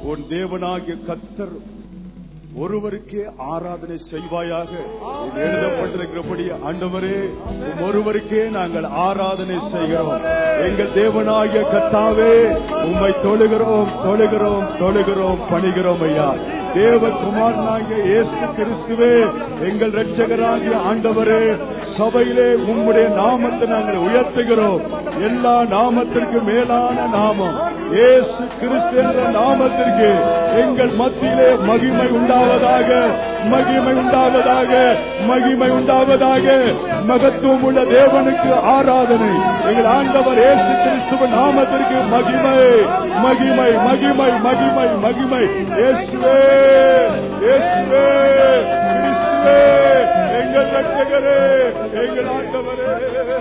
உன் தேவனாகிய கத்தர் ஒருவருக்கே ஆராதனை செய்வாயாக இது எழுதப்பட்டிருக்கிறபடி ஆண்டவரே உம் ஒருவருக்கே நாங்கள் ஆராதனை செய்கிறோம் எங்கள் தேவனாகிய கத்தாவே உம்மை தொழுகிறோம் தொழுகிறோம் தொழுகிறோம் பணிகிறோம் ஐயா தேவகுமாரனாகிய இயேசு கிறிஸ்துவே எங்கள் இரட்சகராகிய ஆண்டவரே சபையிலே உம்முடைய நாமத்தை நாங்கள் உயர்த்துகிறோம் எல்லா நாமத்திற்கு மேலான நாமம் இயேசு கிறிஸ்து என்ற நாமத்திற்கு எங்கள் மத்தியிலே மகிமை உண்டாவதாக மகிமை உண்டாவதாக மகிமை உண்டாவதாக மகத்துவம் உள்ள தேவனுக்கு ஆராதனை எங்கள் ஆண்டவர் இயேசு கிறிஸ்துவ நாமத்திற்கு மகிமை மகிமை மகிமை மகிமை மகிமை இயேசுவே இயேசுவே கிறிஸ்துவே எங்கள் ரட்சகரே எங்கள் ஆண்டவரே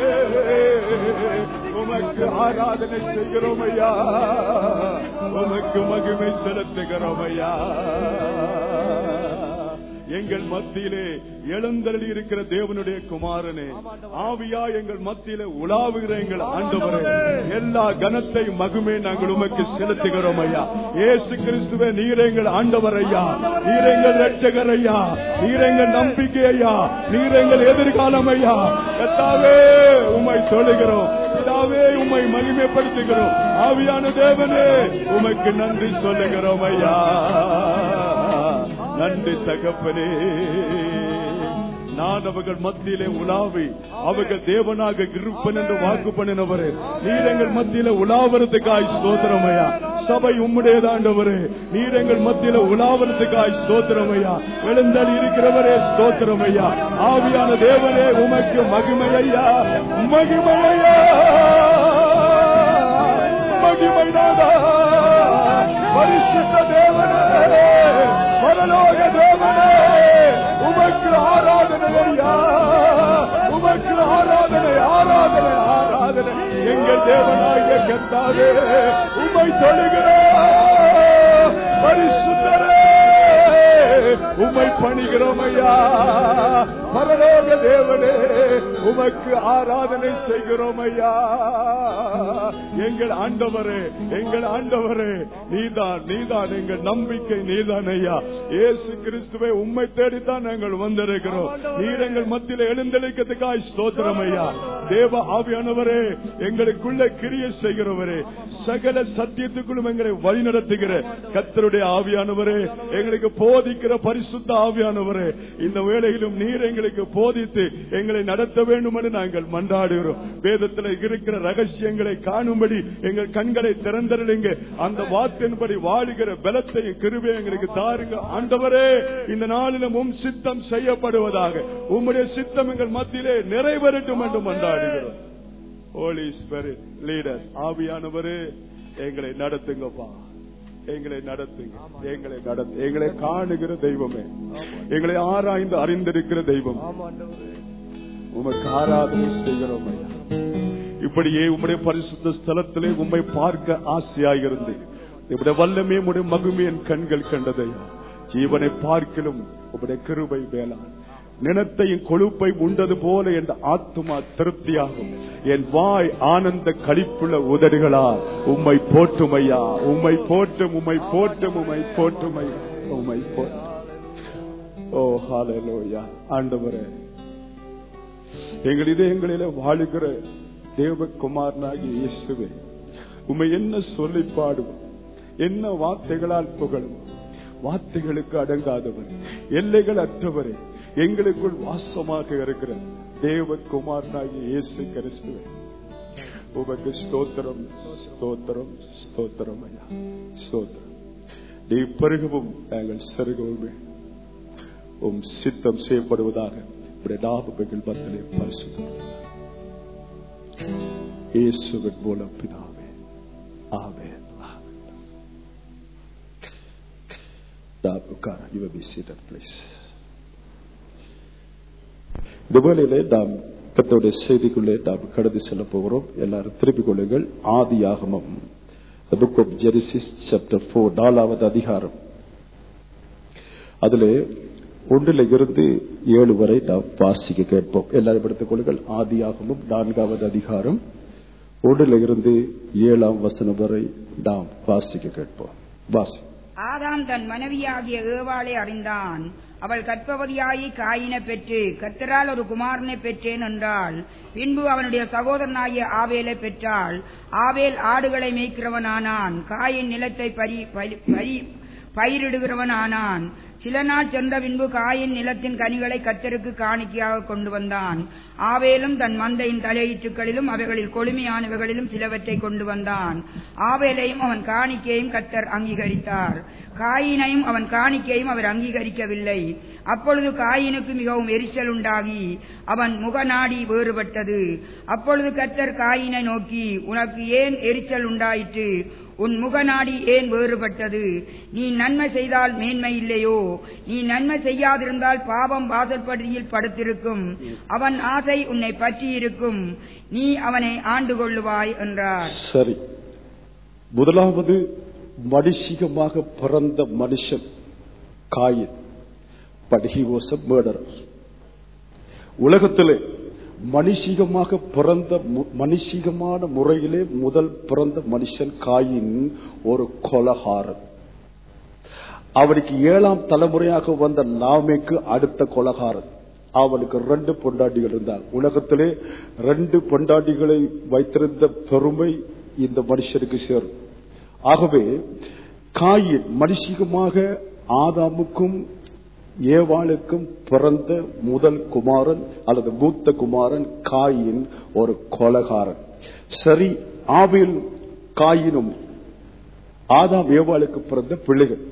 உமக்கு ஆராதனை செய்கிறோம் ஐயா உமக்கு மகிமை செலுத்துகிறோம் ஐயா எங்கள் மத்தியிலே எழுந்தருளி இருக்கிற தேவனுடைய குமாரனே ஆவியா எங்கள் மத்தியிலே உலாவுகிற எங்கள் ஆண்டவரே எல்லா கனத்தை மகுமே நாங்கள் உமக்கு செலுத்துகிறோம் ஐயா ஏசு கிறிஸ்துவே நீர் எங்கள் ஆண்டவர் ஐயா நீர் எங்கள் ரட்சகர் ஐயா நீர் எங்கள் நம்பிக்கை ஐயா நீர் எங்கள் எதிர்காலம் ஐயா கத்தாவே உம்மை தொழுகிறோம் பிதாவே உம்மை மகிமைப்படுத்துகிறோம் ஆவியான தேவனே உமக்கு நன்றி சொல்லுகிறோம் ஐயா நன்றி தகப்பனே நான் அவர்கள் மத்தியிலே உலாவி அவர்கள் தேவனாக இருப்பன் என்று வாக்கு பண்ணினவரே நீர் எங்கள் மத்தியில உலாவரத்துக்காய் ஸ்தோத்திரமையா சபை உம்முடையதாண்டவரே நீர் எங்கள் மத்தியில உலாவரத்துக்காய் ஸ்தோத்திரமையா எழுந்தல் இருக்கிறவரே ஸ்தோத்திரமையா ஆவியான தேவனே உமக்கு மகிமையா மகிமையா மகிமைநாதா பரிசுத்த தேவனே பரலோக தேவனே உமக்கு ஆராதனை ஐயா உமக்கு ஆராதனை ஆராதனை ஆராதனை எங்கள் தேவனாகிய கத்தாவே உமை தொழுகிறோம் பரிசுத்தரே உமை பணிகிறோம் ஐயா பரலோக தேவனே உமக்கு ஆராதனை செய்கிறோம் ஐயா எங்கள் ஆண்டவரே எங்கள் ஆண்டவரே நீதான் நீதான் எங்கள் நம்பிக்கை நீதான் ஐயா இயேசு கிறிஸ்துவை உம்மை தேடித்தான் நாங்கள் வந்திருக்கிறோம் நீர் எங்கள் மத்தியில் எழுந்தளிக்கிறதுக்காய் ஸ்தோத்திரம் ஐயா தேவ ஆவியானவரே எங்களுக்குள்ள கிரிய செய்கிறவரே சகல சத்தியத்துக்குள்ளும் எங்களை வழிநடத்துகிற கத்தருடைய ஆவியானவரே எங்களுக்கு போதிக்கிற பரிசுத்த ஆவியானவரே இந்த வேளையிலும் நீர் எங்களுக்கு போதித்து எங்களை நடத்த வேண்டும் என்று நாங்கள் மன்றாடுகிறோம் வேதத்தில் இருக்கிற ரகசியங்களை காணும்படி எங்கள் கண்களை திறந்தருளுங்க அந்த வார்த்தையின்படி வாழுகிற பலத்தையும் கிருபை எங்களுக்கு தாருங்க ஆண்டவரே இந்த நாளிலும் உம் சித்தம் செய்யப்படுவதாக உம்முடைய சித்தம் எங்கள் மத்தியிலே நிறைவேறட்டும் என்று மன்றாடுகிறோம் ஹோலி ஸ்பிரிட் லீடர்ஸ் ஆவியானவரே எங்களை நடத்துங்கப்பா எங்களை நடத்துங்க எங்களை நடத்து எங்களை காணுகிற தெய்வமே எங்களை ஆராய்ந்து அறிந்திருக்கிற தெய்வம் உமக்கு ஆராதனை செய்கிறோம் ஐயா. இப்படியே உம்முடைய பரிசுத்த ஸ்தலத்திலே உம்மை பார்க்க ஆசையாயிருந்து இப்படி வல்லமே உடைய மகுமே என் கண்கள் கண்டதையா ஜீவனை பார்க்கிலும் உம்முடைய கிருபை வேளாண் நினத்தையும் கொழுப்பை உண்டது போல என் ஆத்துமா திருப்தியாகும் என் வாய் ஆனந்த கழிப்புள்ள உதடுகளா உம்மை போட்டுமையா உம்மை போட்டும் உம்மை போட்டும் உம்மை போட்டுமையா உம்மை போட்டும் ஓ ஹalleluya ஆண்டவரே எங்கள் இதயங்களிலே வாழுகிற தேவகுமாரனாகிய இயேசுவே உம்மை என்ன சொல்லி பாடுவோம் என்ன வார்த்தைகளால் புகழும் வார்த்தைகளுக்கு அடங்காதவர் எல்லைகள் அற்றவரே எங்களுக்குள் வாசமாக இருக்கிற தேவகுமாரனாகிய இயேசு கிறிஸ்துவே உமக்கு ஸ்தோத்திரம் ஸ்தோத்திரம் ஸ்தோத்திரம் ஐயா ஸ்தோத்திரம் நீ பெருகவும் நாங்கள் செருகவுமே உம் சித்தம் செய்யப்படுவதாக உடைய ஞாபகங்கள் மத்திலே பரிசுத்தம் இயேசுவின் மூலம் பிதாவே ஆமென் நாம் உட்கார you may be seated please இந்த வேளையிலே நாம் கத்தோடைய செய்திக்குள்ளே நாம் கடந்து செல்ல போகிறோம் எல்லாரும் திருப்பிக் கொள்ளுங்கள் ஆதி ஆகமம் the book of Genesis chapter 4 நாலாவது அதிகாரம் அதிலே ஒன்றில் இருந்து ஏழு வரை நாம் வாசிக்க கேட்போம் எல்லாரும் எடுத்துக் கொள்ளுங்கள் ஆதி ஆகமும் நான்காவது அதிகாரம் ஒன்றில் இருந்து ஏழாம் வசனம் வரை நாம் வாசிக்க கேட்போம் வாசி ஆதாம் தன் மனைவியாகிய ஏவாளை அறிந்தான் அவள் கற்பவதியாகி காயினை பெற்று கத்தரால் ஒரு குமாரனை பெற்றேன் என்றாள் பின்பு அவனுடைய சகோதரனாகிய ஆவேலை பெற்றாள் ஆவேல் ஆடுகளை மேய்க்கிறவனானான் காயின் நிலத்தை பறி பறி- பறி பயிரிடுகிறவனானான் சில நாள் சென்ற பின்பு காயின் நிலத்தின் கனிகளை கத்தருக்கு காணிக்கையாக கொண்டு வந்தான் ஆவேலும் தன் மந்தையின் தலையீற்றுகளிலும் அவைகளில் கொழுமையானவைகளிலும் சிலவற்றை கொண்டு வந்தான் ஆவேலையும் அவன் காணிக்கையும் கத்தர் அங்கீகரித்தார் காயினையும் அவன் காணிக்கையும் அவர் அங்கீகரிக்கவில்லை அப்பொழுது காயினுக்கு மிகவும் எரிச்சல் உண்டாகி அவன் முகநாடி வேறுபட்டது அப்பொழுது கத்தர் காயினை நோக்கி உனக்கு ஏன் எரிச்சல் உண்டாயிற்று உன் முகநாடி ஏன் வேறுபட்டது நீ நன்மை செய்தால் மேன்மை இல்லையோ நீ நன்மை செய்யாதிருந்தால் பாவம் வாசற்படியில் படுத்திருக்கும் அவன் ஆசை உன்னை பற்றியிருக்கும் நீ அவனை ஆண்டு கொள்ளுவாய் என்றார் சரி முதலாவது மனுஷிகமாக பிறந்த மனுஷன் Cain but he was a murderer. உலகத்திலே மனுஷிகமாக பிறந்த மு- மனுஷிகமான முறையிலே முதல் பிறந்த மனுஷன் காயின் ஒரு கொலகாரன் அவனுக்கு ஏழாம் தலைமுறையாக வந்த லாமேக்கு அடுத்த கொலகாரன் அவனுக்கு ரெண்டு பொண்டாட்டிகள் இருந்தார் உலகத்திலே ரெண்டு பொண்டாட்டிகளை வைத்திருந்த பெருமை இந்த மனுஷனுக்கு சேரும் ஆகவே காயின் மனுஷிகமாக ஆதாமுக்கும் ஏவாளுக்கும் பிறந்த முதல் குமாரன் அல்லது மூத்த குமாரன் காயின் ஒரு கொலகாரன் சரி ஆவில் காயினும் ஆதாம் ஏவாளுக்கு பிறந்த பிள்ளைகள்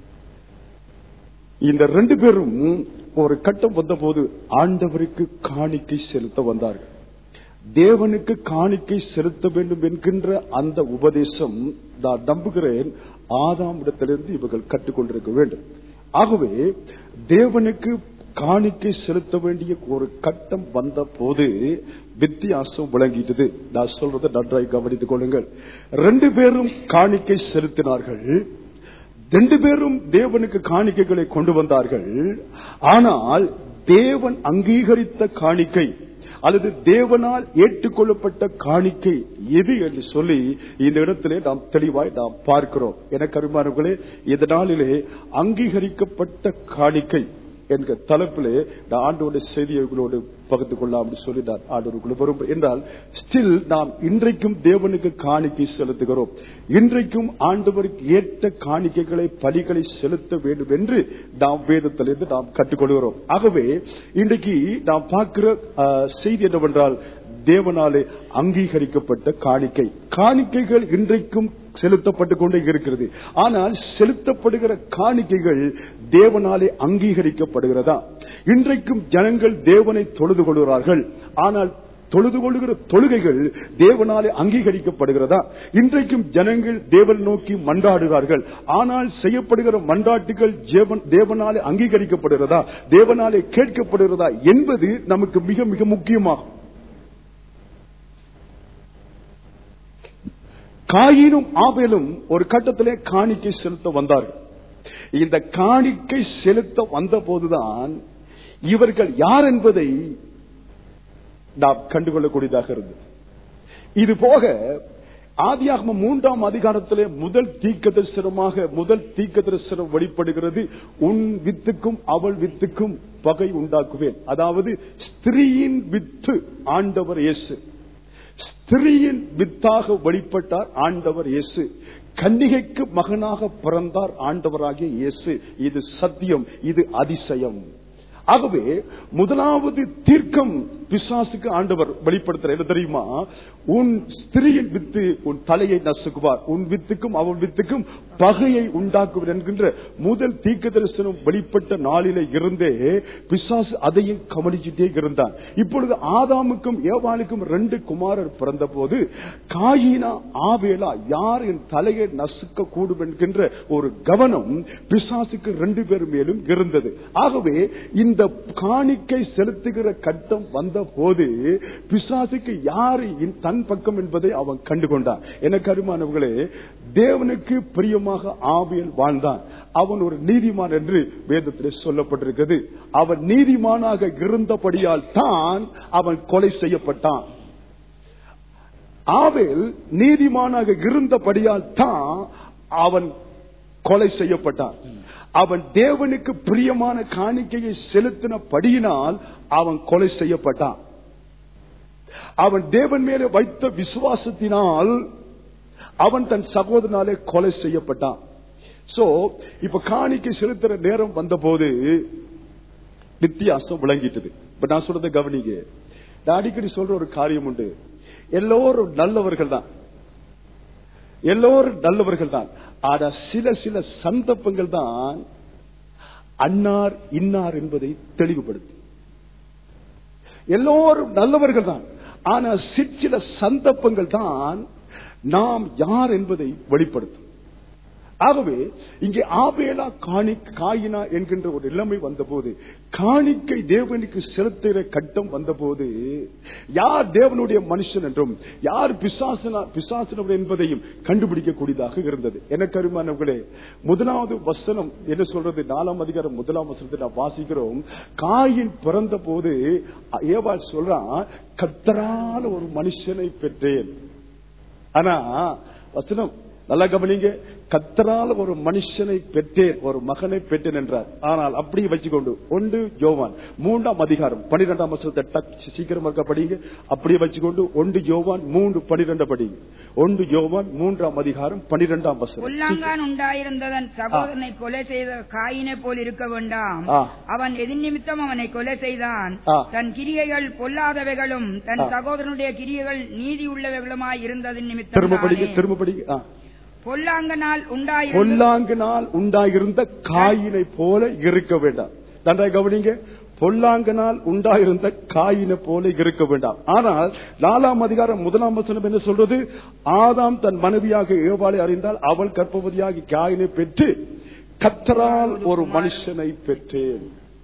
இந்த ரெண்டு பேரும் ஒரு கட்டம் வந்தபோது ஆண்டவருக்கு காணிக்கை செலுத்த வந்தார்கள் தேவனுக்கு காணிக்கை செலுத்த வேண்டும் என்கின்ற அந்த உபதேசம் நான் நம்புகிறேன் ஆதாம் இடத்திலிருந்து இவர்கள் கற்றுக்கொண்டிருக்க வேண்டும் ஆகவே தேவனுக்கு காணிக்கை செலுத்த வேண்டிய ஒரு கட்டம் வந்த போது வித்தியாசம் விளங்கிட்டது நான் சொல்றதை நன்றாய் கவனித்துக் கொள்ளுங்கள் ரெண்டு பேரும் காணிக்கை செலுத்தினார்கள் ரெண்டு பேரும் தேவனுக்கு காணிக்கைகளை கொண்டு வந்தார்கள் ஆனால் தேவன் அங்கீகரித்த காணிக்கை அல்லது தேவனால் ஏற்றுக்கொள்ளப்பட்ட காணிக்கை எது என்று சொல்லி இந்த இடத்திலே நாம் தெளிவாய் நாம் பார்க்கிறோம் எனக்கு அருமானவர்களே இந்த நாளிலே அங்கீகரிக்கப்பட்ட காணிக்கை என்கிற தலைப்பிலே நான் ஆண்டோட செய்தியை உங்களோடு பகிர்ந்து கொள்ளலாம் சொல்லி நான் ஆண்டோருக்குள்ள வரும் என்றால் ஸ்டில் நாம் இன்றைக்கும் தேவனுக்கு காணிக்கை செலுத்துகிறோம் இன்றைக்கும் ஆண்டவருக்கு ஏற்ற காணிக்கைகளை பலிகளை செலுத்த வேண்டும் என்று நாம் வேதத்திலிருந்து நாம் கற்றுக்கொள்கிறோம் ஆகவே இன்றைக்கு நாம் பார்க்கிற அஹ், செய்தி என்னவென்றால் தேவனாலே அங்கீகரிக்கப்பட்ட காணிக்கை காணிக்கைகள் இன்றைக்கும் செலுத்தப்பட்டுக் கொண்டே இருக்கிறது ஆனால் செலுத்தப்படுகிற காணிக்கைகள் தேவனாலே அங்கீகரிக்கப்படுகிறதா இன்றைக்கும் ஜனங்கள் தேவனை தொழுது கொள்கிறார்கள் ஆனால் தொழுது கொள்ளுகிற தொழுகைகள் தேவனாலே அங்கீகரிக்கப்படுகிறதா இன்றைக்கும் ஜனங்கள் தேவன் நோக்கி மன்றாடுகிறார்கள் ஆனால் செய்யப்படுகிற மன்றாட்டுகள் ஜேவன்- தேவனாலே அங்கீகரிக்கப்படுகிறதா தேவனாலே கேட்கப்படுகிறதா என்பது நமக்கு மிக மிக முக்கியமாகும் காயினும் ஆபேலும் ஒரு கட்டத்திலே காணிக்கை செலுத்த வந்தார்கள் இந்த காணிக்கை செலுத்த வந்த போதுதான் இவர்கள் யார் என்பதை நாம் கண்டுகொள்ளக்கூடியதாக இருந்தது இது போக ஆதியாகம மூன்றாம் அதிகாரத்திலே முதல் தீக்க தரிசனமாக முதல் தீக்க தரிசனம் வெளிப்படுகிறது உன் வித்துக்கும் அவள் வித்துக்கும் பகை உண்டாக்குவேன் அதாவது ஸ்திரீயின் வித்து ஆண்டவர் இயேசு ஸ்திரீயின் வித்தாக வெளிப்பட்டார் ஆண்டவர் இயேசு கன்னிகைக்கு மகனாக பிறந்தார் ஆண்டவராகிய இயேசு இது சத்தியம் இது அதிசயம் ஆகவே முதலாவது தீர்க்கம் பிசாசுக்கு ஆண்டவர் வெளிப்படுத்துற என்ன தெரியுமா உன் ஸ்திரியின் வித்து உன் தலையை நசுக்குவார் உன் வித்துக்கும் அவன் வித்துக்கும் பகையை உண்டாக்குவார் என்கின்ற முதல் தீர்க்க தரிசனம் வெளிப்பட்ட நாளிலே இருந்தே பிசாசு அதையும் கவனிச்சுட்டே இருந்தான் இப்பொழுது ஆதாமுக்கும் ஏவாளுக்கும் ரெண்டு குமாரர் பிறந்த போது காயினா ஆவேலா யார் என் தலையை நசுக்க கூடும் என்கின்ற ஒரு கவனம் பிசாசுக்கு ரெண்டு பேர் மேலும் இருந்தது ஆகவே இந்த காணிக்கை செலுத்துகிற கட்டம் வந்த போது பிசாசுக்கு யாரு இன் தன் பக்கம் என்பதை அவன் கண்டுகொண்டான் எனக்கு அருமானவர்களே தேவனுக்கு பிரியமாக ஆவியல் வாழ்ந்தான் அவன் ஒரு நீதிமான் என்று வேதத்திலே சொல்லப்பட்டிருக்கிறது அவன் நீதிமானாக இருந்தபடியால் தான் அவன் கொலை செய்யப்பட்டான் ஆவேல் நீதிமானாக இருந்தபடியால் தான் அவன் கொலை செய்யப்பட்டான் அவன் தேவனுக்கு பிரியமான காணிக்கையை செலுத்தினபடியினால் அவன் கொலை செய்யப்பட்டான் அவன் தேவன் மேலே வைத்த விசுவாசத்தினால் அவன் தன் சகோதரனாலே கொலை செய்யப்பட்டான் சோ இப்ப காணிக்கை செலுத்துற நேரம் வந்தபோது வித்தியாசம் விளங்கிட்டது இப்ப நான் சொல்றதை கவனிங்க நான் அடிக்கடி சொல்ற ஒரு காரியம் உண்டு எல்லோரும் நல்லவர்கள் தான் எல்லோரும் நல்லவர்கள் தான் ஆனா சில சில சந்தர்ப்பங்கள் தான் அன்னார் இன்னார் என்பதை தெளிவுபடுத்தும் எல்லோரும் நல்லவர்கள் தான் ஆனா சிற்சில சந்தர்ப்பங்கள் தான் நாம் யார் என்பதை வெளிப்படுத்தும் ஆகவே இங்கே ஆபேலா காணி காயினா என்கின்ற ஒரு நிலைமை வந்தபோது காணிக்கை தேவனுக்கு செலுத்துகிற கட்டம் வந்தபோது யார் தேவனுடைய மனுஷன் என்றும் யார் பிசாசனா பிசாசனவர் என்பதையும் கண்டுபிடிக்கக்கூடியதாக இருந்தது எனக்கு அருமானவர்களே முதலாவது வசனம் என்ன சொல்றது நாலாம் அதிகாரம் முதலாம் வசனத்தை நான் வாசிக்கிறோம் காயின் பிறந்த போது ஏவாள் சொல்றான் கத்தரால ஒரு மனுஷனை பெற்றேன் ஆனா வசனம் நல்லா கவனிங்க கத்தரால் ஒரு மனுஷனை பெற்றேன் ஒரு மகனை பெற்றேன் என்றார் ஆனால் அப்படியே வச்சுக்கொண்டு ஒன்று யோவான் மூன்றாம் அதிகாரம் பனிரெண்டாம் வருஷத்தை டக் சீக்கிரம் இருக்க படிங்க அப்படியே வச்சுக்கொண்டு ஒன்று யோவான் மூன்று பனிரெண்டு படிங்க ஒன்று யோவான் மூன்றாம் அதிகாரம் பனிரெண்டாம் வருஷம் பொல்லாங்கான் உண்டாயிருந்ததன் சகோதரனை கொலை செய்த காயினை போல் இருக்க வேண்டாம் ஆ. அவன் எதிர் நிமித்தம் அவனை கொலை செய்தான் ஆ. தன் கிரியைகள் பொல்லாதவைகளும் தன் ஆ. சகோதரனுடைய கிரியைகள் நீதி உள்ளவைகளுமாய் இருந்ததின் திரும்ப படிங்க நிமித்தம் திரும்ப படிங்க ஆ. பொல்லாங்கனால் உண்டாயிருந்த பொல்லாங்கினால் உண்டாயிருந்த காயினை போல இருக்க வேண்டாம் நன்றாய் கவனிங்க பொல்லாங்கனால் உண்டாயிருந்த காயினை போல இருக்க வேண்டாம் ஆனால் நாலாம் அதிகாரம் முதலாம் வசனம் என்ன சொல்றது ஆதாம் தன் மனைவியாக ஏவாளை அறிந்தால் அவள் கர்ப்பவதியாகி காயினை பெற்று கத்தரால் ஒரு மனுஷனை பெற்றேன்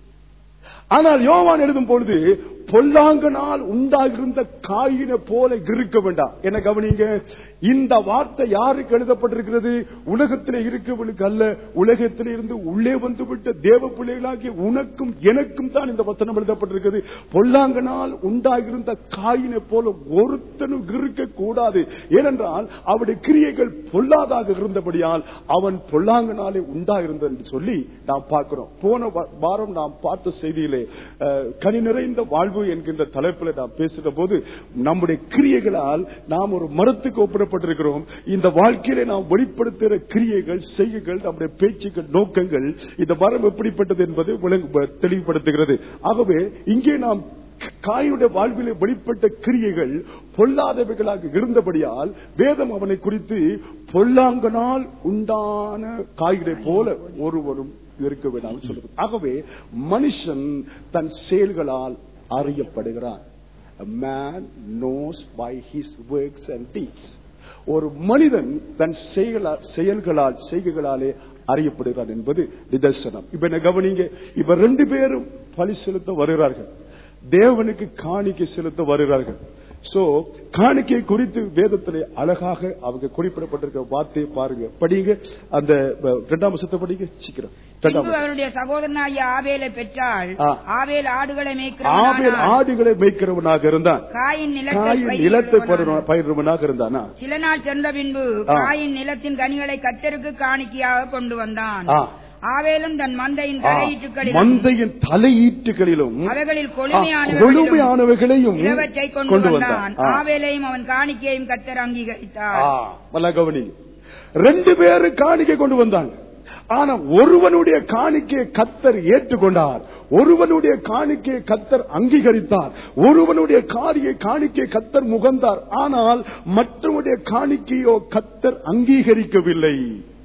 ஆனால் யோவான் எழுதும் பொழுது பொல்லாங்கனால் உண்டாகிருந்த காயினை போல இருக்க வேண்டாம் என்ன கவனிங்க இந்த வார்த்தை யாருக்கு எழுதப்பட்டிருக்கிறது உலகத்திலே இருக்கிறவர்களுக்கு அல்ல உலகத்திலே இருந்து உள்ளே வந்துவிட்ட தேவ பிள்ளைகளாகிய உனக்கும் எனக்கும் தான் இந்த வசனம் எழுதப்பட்டிருக்கிறது பொல்லாங்கனால் உண்டாகிருந்த காயினை போல ஒருத்தனும் இருக்க கூடாது ஏனென்றால் அவருடைய கிரியைகள் பொல்லாதாக இருந்தபடியால் அவன் பொல்லாங்கனாலே உண்டாயிருந்தது என்று சொல்லி நாம் பார்க்கிறோம் போன வா- வாரம் நாம் பார்த்த செய்தியிலே அஹ், கனி நிறைந்த வாழ்வு என்கின்ற தலைப்பில் நாம் பேசுகிற போது நம்முடைய கிரியைகளால் நாம் ஒரு மரத்துக்கு ஒப்பிடப்பட்டிருக்கிறோம் இந்த வாழ்க்கையிலே நாம் வெளிப்படுத்துகிற கிரியைகள் செய்கைகள் நம்முடைய பேச்சுக்கள் நோக்கங்கள் இந்த மரம் எப்படிப்பட்டது என்பதை விளங்கு- தெளிவுபடுத்துகிறது ஆகவே இங்கே நாம் காயுடைய வாழ்விலே வெளிப்பட்ட கிரியைகள் பொல்லாதவைகளாக இருந்தபடியால் வேதம் அவனை குறித்து பொல்லாங்கனால் உண்டான காய்களை போல ஒருவரும் இருக்க வேண்டாம் சொல்லுது ஆகவே மனுஷன் தன் செயல்களால் அறியப்படுகிறான் A man knows by his works and deeds. ஒரு மனிதன் தன் செயலா- செயல்களால் செய்கைகளாலே அறியப்படுகிறான் என்பது நிதர்சனம் இப்ப என்ன கவனிங்க இப்ப ரெண்டு பேரும் பலி செலுத்த வருகிறார்கள் தேவனுக்கு காணிக்கை செலுத்த வருகிறார்கள் சோ காணிக்கை குறித்து வேதத்திலே அழகாக அவங்க குறிப்பிடப்பட்டிருக்க வார்த்தையை பாருங்க படிங்க அந்த அஹ், இரண்டாம் வருஷத்தை படிங்க சீக்கிரம் இரண்டாம் பின்பு அவருடைய சகோதரனாகிய ஆபேலை பெற்றாள் ஆ. ஆபேல் ஆடுகளை ஆபேல் மேய்க்கிறவனானான். ஆடுகளை மேய்க்கிறவனாக இருந்தான் காயின் நிலத்தை காயின் நிலத்தை பயிரிடுகிறவனானான். பயிர்வனாக இருந்தானா சில நாள் சென்ற பின்பு ஆ. காயின் நிலத்தின் கனிகளை கத்தருக்கு காணிக்கையாக கொண்டு வந்தான் ஆ. ஆவேலும் தன் மந்தையின் ஆ, தலையீட்டுகளிலும் மந்தையின் தலையீட்டுகளிலும் அவைகளில் ஆ, கொழுமையானவைகளிலும் கொழுமையானவைகளையும் இலவற்றை கொண்டு கொண்டு வந்தான் வந்தான் ஆ. ஆவேலையும் அவன் காணிக்கையும் கத்தர் அங்கீகரித்தார் ஆ, நல்லா கவனிங்க ரெண்டு பேரு காணிக்கை கொண்டு வந்தாங்க ஆனா ஒருவனுடைய காணிக்கையை கத்தர் ஏற்றுக்கொண்டார் ஒருவனுடைய காணிக்கையை கத்தர் அங்கீகரித்தார் ஒருவனுடைய காரியை காணிக்கை கத்தர் முகந்தார் ஆனால் மற்றவனுடைய காணிக்கையோ கத்தர் அங்கீகரிக்கவில்லை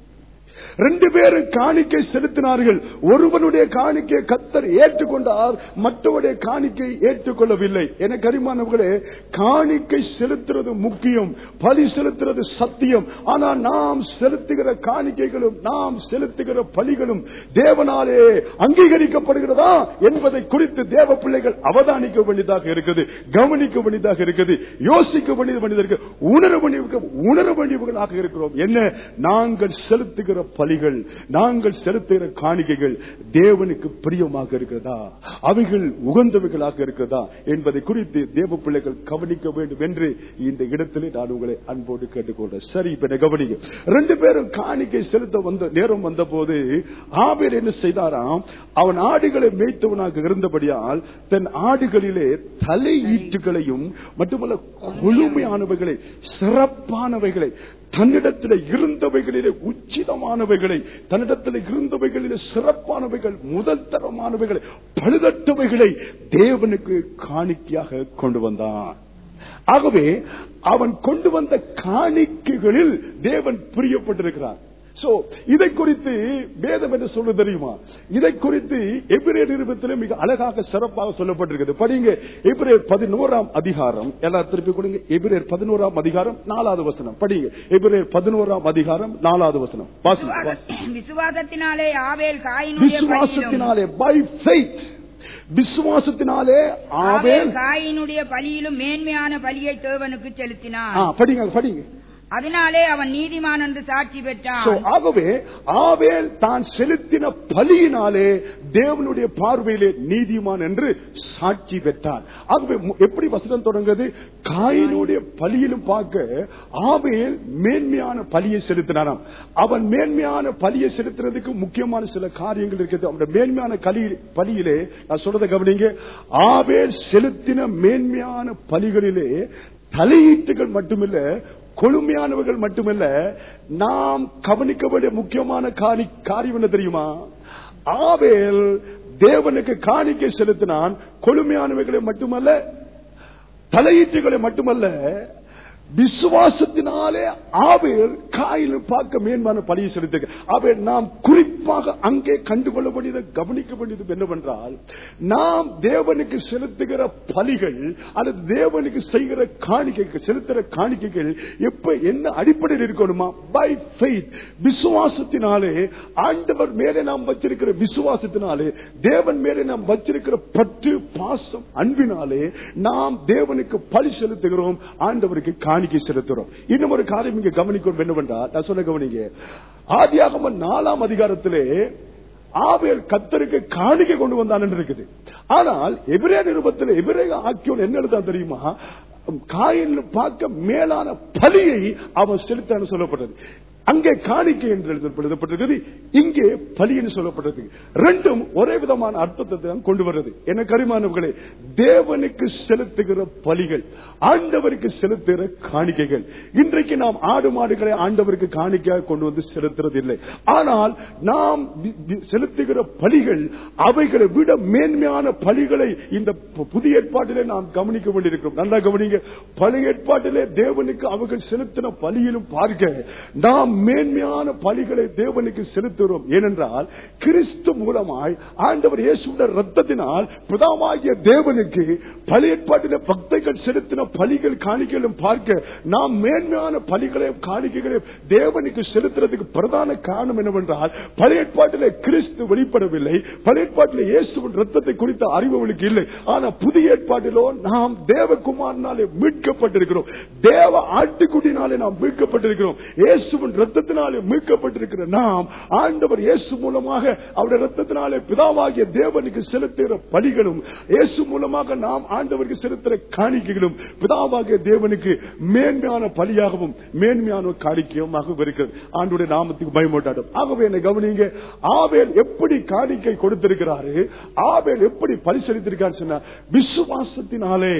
ரெண்டு பேரும் காணிக்கை செலுத்தினார்கள் ஒருவனுடைய காணிக்கையை கத்தர் ஏற்றுக்கொண்டார் மற்றவருடைய காணிக்கை ஏற்றுக்கொள்ளவில்லை என கரிமானவர்களே காணிக்கை செலுத்துறது முக்கியம் பலி செலுத்துறது சத்தியம் ஆனால் நாம் செலுத்துகிற காணிக்கைகளும் நாம் செலுத்துகிற பலிகளும் தேவனாலே அங்கீகரிக்கப்படுகிறதா என்பதை குறித்து தேவ பிள்ளைகள் அவதானிக்க வேண்டியதாக இருக்குது கவனிக்க வேண்டியதாக இருக்குது யோசிக்க வேண்டியது வேண்டியதாக இருக்கு உணர வேண்டிய உணர வேண்டியவர்களாக இருக்கிறோம் என்ன நாங்கள் செலுத்துகிற பலிகள் நாங்கள் செலுத்துகிற காணிக்கைகள் தேவனுக்கு பிரியமாக இருக்கிறதா அவைகள் உகந்தவைகளாக இருக்கிறதா என்பதை குறித்து தேவ பிள்ளைகள் கவனிக்க வேண்டும் என்று இந்த இடத்திலே நான் உங்களை அன்போடு கேட்டுக்கொள்றேன் சரி இப்ப என்ன கவனிங்க ரெண்டு பேரும் காணிக்கை செலுத்த வந்த நேரம் வந்த போது ஆபேல் என்ன செய்தாராம் அவன் ஆடுகளை மேய்த்தவனாக இருந்தபடியால் தன் ஆடுகளிலே தலை ஈட்டுகளையும் மட்டுமல்ல கொழுமையானவைகளை சிறப்பானவைகளை தன்னிடத்தில் இருந்தவைகளிலே உச்சிதமானவைகளை தன்னிடத்தில் இருந்தவைகளிலே சிறப்பானவைகள் முதல் தரமானவைகளை பழுதட்டவைகளை தேவனுக்கு காணிக்கையாக கொண்டு வந்தான் ஆகவே அவன் கொண்டு வந்த காணிக்கைகளில் தேவன் பிரியப்பட்டிருக்கிறார் சோ இதை குறித்து வேதம் என்ன சொல்ல தெரியுமா இதை குறித்து எபிரேர் நிருபத்தில் மிக அழகாக சிறப்பாக சொல்லப்பட்டிருக்கிறது படிங்க எபிரேர் பதினோராம் அதிகாரம் எல்லாம் திருப்பி கொடுங்க எபிரேர் பதினோராம் அதிகாரம் நாலாவது வசனம் படிங்க எபிரேர் பதினோராம் அதிகாரம் நாலாவது வசனம் வாசிங்க, வாசிங்க. விசுவாசத்தினாலே ஆவேல் காயினுடைய பலியிலும் விசுவாசத்தினாலே பை ஃபெய்த் விசுவாசத்தினாலே ஆவேல் ஆவேல் காயினுடைய பலியிலும் மேன்மையான பலியை தேவனுக்கு செலுத்தினான் ஆ, படிங்க படிங்க அதனாலே அவன் நீதிமான் என்று சாட்சி So, பெற்றான் ஆகவே ஆவேல் தான் செலுத்தின பலியினாலே தேவனுடைய பார்வையிலே நீதிமான் என்று சாட்சி பெற்றான் ஆகவே மு- எப்படி வசனம் தொடங்குது காயினுடைய பலியிலும் பார்க்க ஆவேல் மேன்மையான பலியை செலுத்தினாராம் அவன் மேன்மையான பலியை செலுத்துறதுக்கு முக்கியமான சில காரியங்கள் இருக்குது அவனுடைய மேன்மையான கலி பலியிலே நான் சொல்றதை கவனிங்க ஆவேல் செலுத்தின மேன்மையான பலிகளிலே தலையீட்டுகள் மட்டுமில்ல கொழுமையானவர்கள் மட்டுமல்ல நாம் கவனிக்க வேண்டிய முக்கியமான காரி காரியம் என்ன தெரியுமா ஆவேல் தேவனுக்கு காணிக்கை செலுத்தினான் கொழுமையானவைகளை மட்டுமல்ல தலையீட்டுகளை மட்டுமல்ல விசுவாசத்தினாலே ஆவேல் காயில் பார்க்க மேன்மான பலியை செலுத்த ஆவேல் நாம் குறிப்பாக அங்கே கண்டுகொள்ள வேண்டியது கவனிக்க வேண்டியது என்னவென்றால் நாம் தேவனுக்கு செலுத்துகிற பலிகள் அல்லது தேவனுக்கு செய்கிற காணிக்கைகள் செலுத்துகிற காணிக்கைகள் எப்ப என்ன அடிப்படையில் இருக்கணுமா பை ஃபெய்த் விசுவாசத்தினாலே ஆண்டவர் மேலே நாம் வச்சிருக்கிற விசுவாசத்தினாலே தேவன் மேலே நாம் வச்சிருக்கிற பற்று பாசம் அன்பினாலே நாம் தேவனுக்கு பலி செலுத்துகிறோம் ஆண்டவருக்கு காணிக்கை செலுத்துகிறோம் இன்னும் ஒரு காரியம் இங்க கவனிக்கணும் என்னவென்றால் நான் சொல்ல கவனிங்க ஆதியாகம நாலாம் அதிகாரத்திலே ஆவேல் கத்தருக்கு காணிக்கை கொண்டு வந்தான் என்று இருக்குது ஆனால் எபிரே நிருபத்தில் எபிரே ஆக்கியோன் என்ன எழுதா தெரியுமா காயில் பார்க்க மேலான பலியை அவன் செலுத்தான்னு சொல்லப்பட்டது அங்கே காணிக்கை என்று எழுதப்ப- எழுதப்பட்டிருக்கிறது இங்கே பலி என்று சொல்லப்பட்டது ரெண்டும் ஒரே விதமான அர்த்தத்தை தான் கொண்டு வருது என கரிமானவர்களே தேவனுக்கு செலுத்துகிற பலிகள் ஆண்டவருக்கு செலுத்துகிற காணிக்கைகள் இன்றைக்கு நாம் ஆடு மாடுகளை ஆண்டவருக்கு காணிக்கையாக கொண்டு வந்து செலுத்துறது இல்லை ஆனால் நாம் வி- வி- செலுத்துகிற பலிகள் அவைகளை விட மேன்மையான பலிகளை இந்த பு- புதிய ஏற்பாட்டிலே நாம் கவனிக்க வேண்டியிருக்கிறோம் நல்லா கவனிங்க பழைய ஏற்பாட்டிலே தேவனுக்கு அவர்கள் செலுத்தின பலியிலும் பார்க்க நாம் மேன்மையான பலிகளை தேவனுக்கு செலுத்துகிறோம் ஏனென்றால் கிறிஸ்து மூலமாய் ஆண்டவர் இயேசுடைய ரத்தத்தினால் பிதாவாகிய தேவனுக்கு பழைய ஏற்பாட்டிலே பக்தைகள் செலுத்தின பலிகள் காணிக்கைகளும் பார்க்க நாம் மேன்மையான பலிகளையும் காணிக்கைகளையும் தேவனுக்கு செலுத்துறதுக்கு பிரதான காரணம் என்னவென்றால் பழைய ஏற்பாட்டிலே கிறிஸ்து வெளிப்படவில்லை பழைய ஏற்பாட்டிலே இயேசுவின் ரத்தத்தை குறித்த அறிவு அவளுக்கு இல்லை ஆனா புதிய ஏற்பாட்டிலோ நாம் தேவகுமாரனாலே மீட்கப்பட்டிருக்கிறோம் தேவ ஆட்டுக்குட்டினாலே நாம் மீட்கப்பட்டிருக்கிறோம் இயேசுவின் ரத்தத்தினாலே மீட்கப்பட்டிருக்கிற நாம் ஆண்டவர் இயேசு மூலமாக அவருடைய ரத்தத்தினாலே பிதாவாகிய தேவனுக்கு செலுத்துகிற பலிகளும் இயேசு மூலமாக நாம் ஆண்டவருக்கு செலுத்துகிற காணிக்கைகளும் பிதாவாகிய தேவனுக்கு மேன்மையான பலியாகவும் மேன்மையான காணிக்கையுமாக இருக்கிறது ஆண்டுடைய நாமத்துக்கு பயமோட்டாடும் ஆகவே என்னை கவனிங்க ஆவேல் எப்படி காணிக்கை கொடுத்திருக்கிறாரு ஆவேல் எப்படி பலி செலுத்திருக்கான்னு சொன்னா விசுவாசத்தினாலே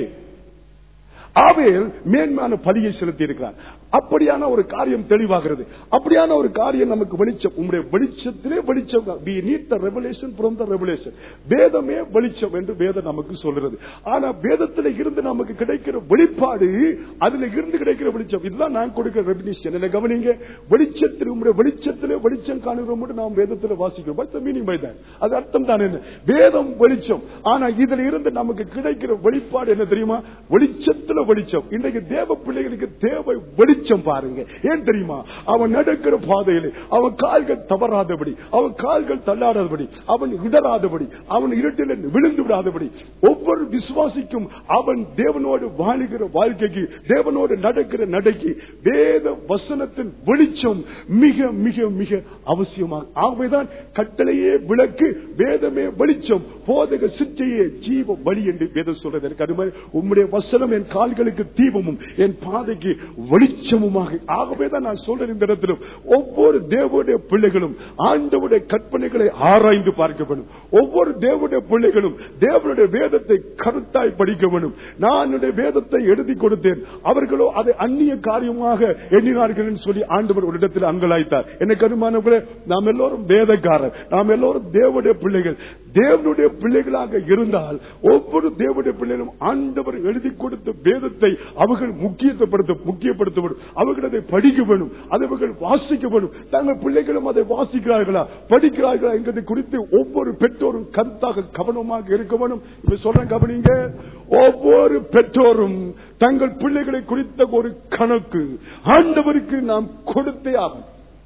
ஆவேல் மேன்மையான பலியை செலுத்தி இருக்கிறார் அப்படியான ஒரு காரியம் தெளிவாகிறது அப்படியான ஒரு காரியம் நமக்கு வெளிச்சம் உங்களுடைய வெளிச்சத்திலே வெளிச்சம் we need the revelation from the revelation வேதமே வெளிச்சம் என்று வேதம் நமக்கு சொல்றது ஆனா வேதத்துல இருந்து நமக்கு கிடைக்கிற வெளிப்பாடு அதுல இருந்து கிடைக்கிற வெளிச்சம் இதுதான் நான் கொடுக்கிற ரெவல்யூஷன் என்ன கவனிங்க வெளிச்சத்தில் உங்களுடைய வெளிச்சத்திலே வெளிச்சம் காணுகிறோம் மட்டும் நாம் வேதத்துல வாசிக்கிறோம் What's the meaning by that? அது அர்த்தம் தான் என்ன வேதம் வெளிச்சம் ஆனா இதுல இருந்து நமக்கு கிடைக்கிற வெளிப்பாடு என்ன தெரியுமா வெளிச்சத்துல வெளிச்சம் இன்றைக்கு தேவ பிள்ளைகளுக்கு தேவை வெளிச்சம் வெளிச்சம் பாருங்க ஏன் தெரியுமா அவன் நடக்கிற பாதையில் அவன் கால்கள் தவறாதபடி அவன் கால்கள் தள்ளாடாதபடி அவன் இடராதபடி அவன் இருட்டில் விழுந்து விடாதபடி ஒவ்வொரு விசுவாசிக்கும் அவன் தேவனோடு வாழுகிற வாழ்க்கைக்கு தேவனோடு நடக்கிற நடைக்கு வேத வசனத்தின் வெளிச்சம் மிக மிக மிக அவசியமாக ஆகவேதான் கட்டளையே விளக்கு வேதமே வெளிச்சம் போதக சிற்றையே ஜீவ வழி என்று வேதம் சொல்றது எனக்கு அது மாதிரி உம்முடைய வசனம் என் கால்களுக்கு தீபமும் என் பாதைக்கு வெளிச்சமுமாக ஆகவேதான் நான் சொல்றேன் இந்த இடத்திலும் ஒவ்வொரு தேவனுடைய பிள்ளைகளும் ஆண்டவுடைய கற்பனைகளை ஆராய்ந்து பார்க்க வேண்டும் ஒவ்வொரு தேவனுடைய பிள்ளைகளும் தேவனுடைய வேதத்தை கருத்தாய் படிக்க வேண்டும் நான் என்னுடைய வேதத்தை எழுதி கொடுத்தேன் அவர்களோ அதை அந்நிய காரியமாக எண்ணினார்கள் என்று சொல்லி ஆண்டவர் ஒரு இடத்தில் அங்கலாய்த்தார் எனக்கு அனுமானங்களே நாம் எல்லோரும் வேதக்காரர் நாம் எல்லோரும் தேவனுடைய பிள்ளைகள் தேவனுடைய பிள்ளைகளாக இருந்தால் ஒவ்வொரு தேவனுடைய பிள்ளைகளும் ஆண்டவர் எழுதி கொடுத்த வேதத்தை அவர்கள் முக்கியத்துவப்படுத்த முக்கியப்படுத்த வேண்டும் அவர்கள் அதை படிக்க வேண்டும் அதை அவர்கள் வாசிக்க வேண்டும் தங்கள் பிள்ளைகளும் அதை வாசிக்கிறார்களா படிக்கிறார்களா என்பதை குறித்து ஒவ்வொரு பெற்றோரும் கருத்தாக கவனமாக இருக்க வேண்டும் இப்ப சொல்றேன் கவனிங்க ஒவ்வொரு பெற்றோரும் தங்கள் பிள்ளைகளை குறித்த ஒரு கணக்கு ஆண்டவருக்கு நாம் கொடுத்தே ஆகும்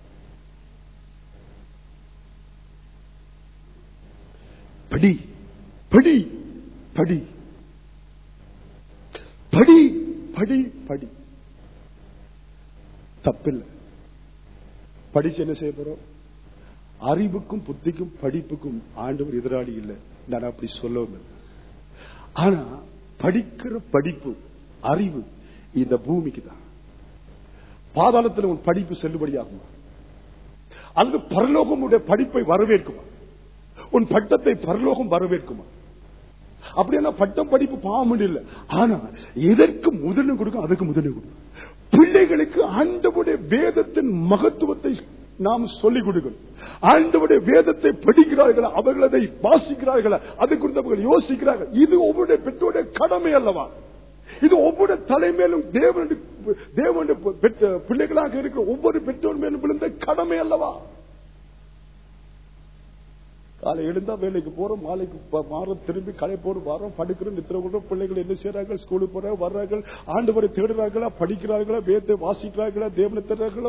படி படி படி படி படி படி தப்பில்லை படிச்சு என்ன செய்ய போறோம் அறிவுக்கும் புத்திக்கும் படிப்புக்கும் ஆண்டவர் எதிராளி இல்லை நான் அப்படி சொல்லவும் இல்லை. ஆனா படிக்கிற படிப்பு அறிவு இந்த பூமிக்கு தான் பாதாளத்தில் உன் படிப்பு செல்லுபடியாகுமா அல்லது பரலோகம் உடைய படிப்பை வரவேற்குமா உன் பட்டத்தை பரலோகம் வரவேற்குமா அப்படின்னா பட்டம் படிப்பு பாவம் இல்லை ஆனா எதற்கு முதலில் கொடுக்கும் அதுக்கு முதலில் கொடுக்கும் பிள்ளைகளுக்கு ஆண்டவுடைய வேதத்தின் மகத்துவத்தை நாம் சொல்லிக் கொடுக்கணும் ஆண்டவுடைய வேதத்தை படிக்கிறார்களா அவர்கள் அதை வாசிக்கிறார்களா அதை குறித்து அவர்கள் யோசிக்கிறார்கள் இது ஒவ்வொரு பெற்றோருடைய கடமை அல்லவா இது ஒவ்வொரு தலைமையிலும் தேவனுடைய தேவனுடைய பெற்ற பிள்ளைகளாக இருக்கிற ஒவ்வொரு பெற்றோர் மேலும் விழுந்த கடமை அல்லவா காலை எழுந்தா வேலைக்கு போறோம் மாலைக்கு ப- மாறம் திரும்பி கடை போடு வாரம் படுக்கிறோம் நித்திர கொள்றோம் பிள்ளைகள் என்ன செய்யறாங்க ஸ்கூலுக்கு போறாங்க வர்றார்கள் ஆண்டவரை தேடுறார்களா படிக்கிறார்களா வேதத்தை வாசிக்கிறார்களா தேவனை தேடுறார்களோ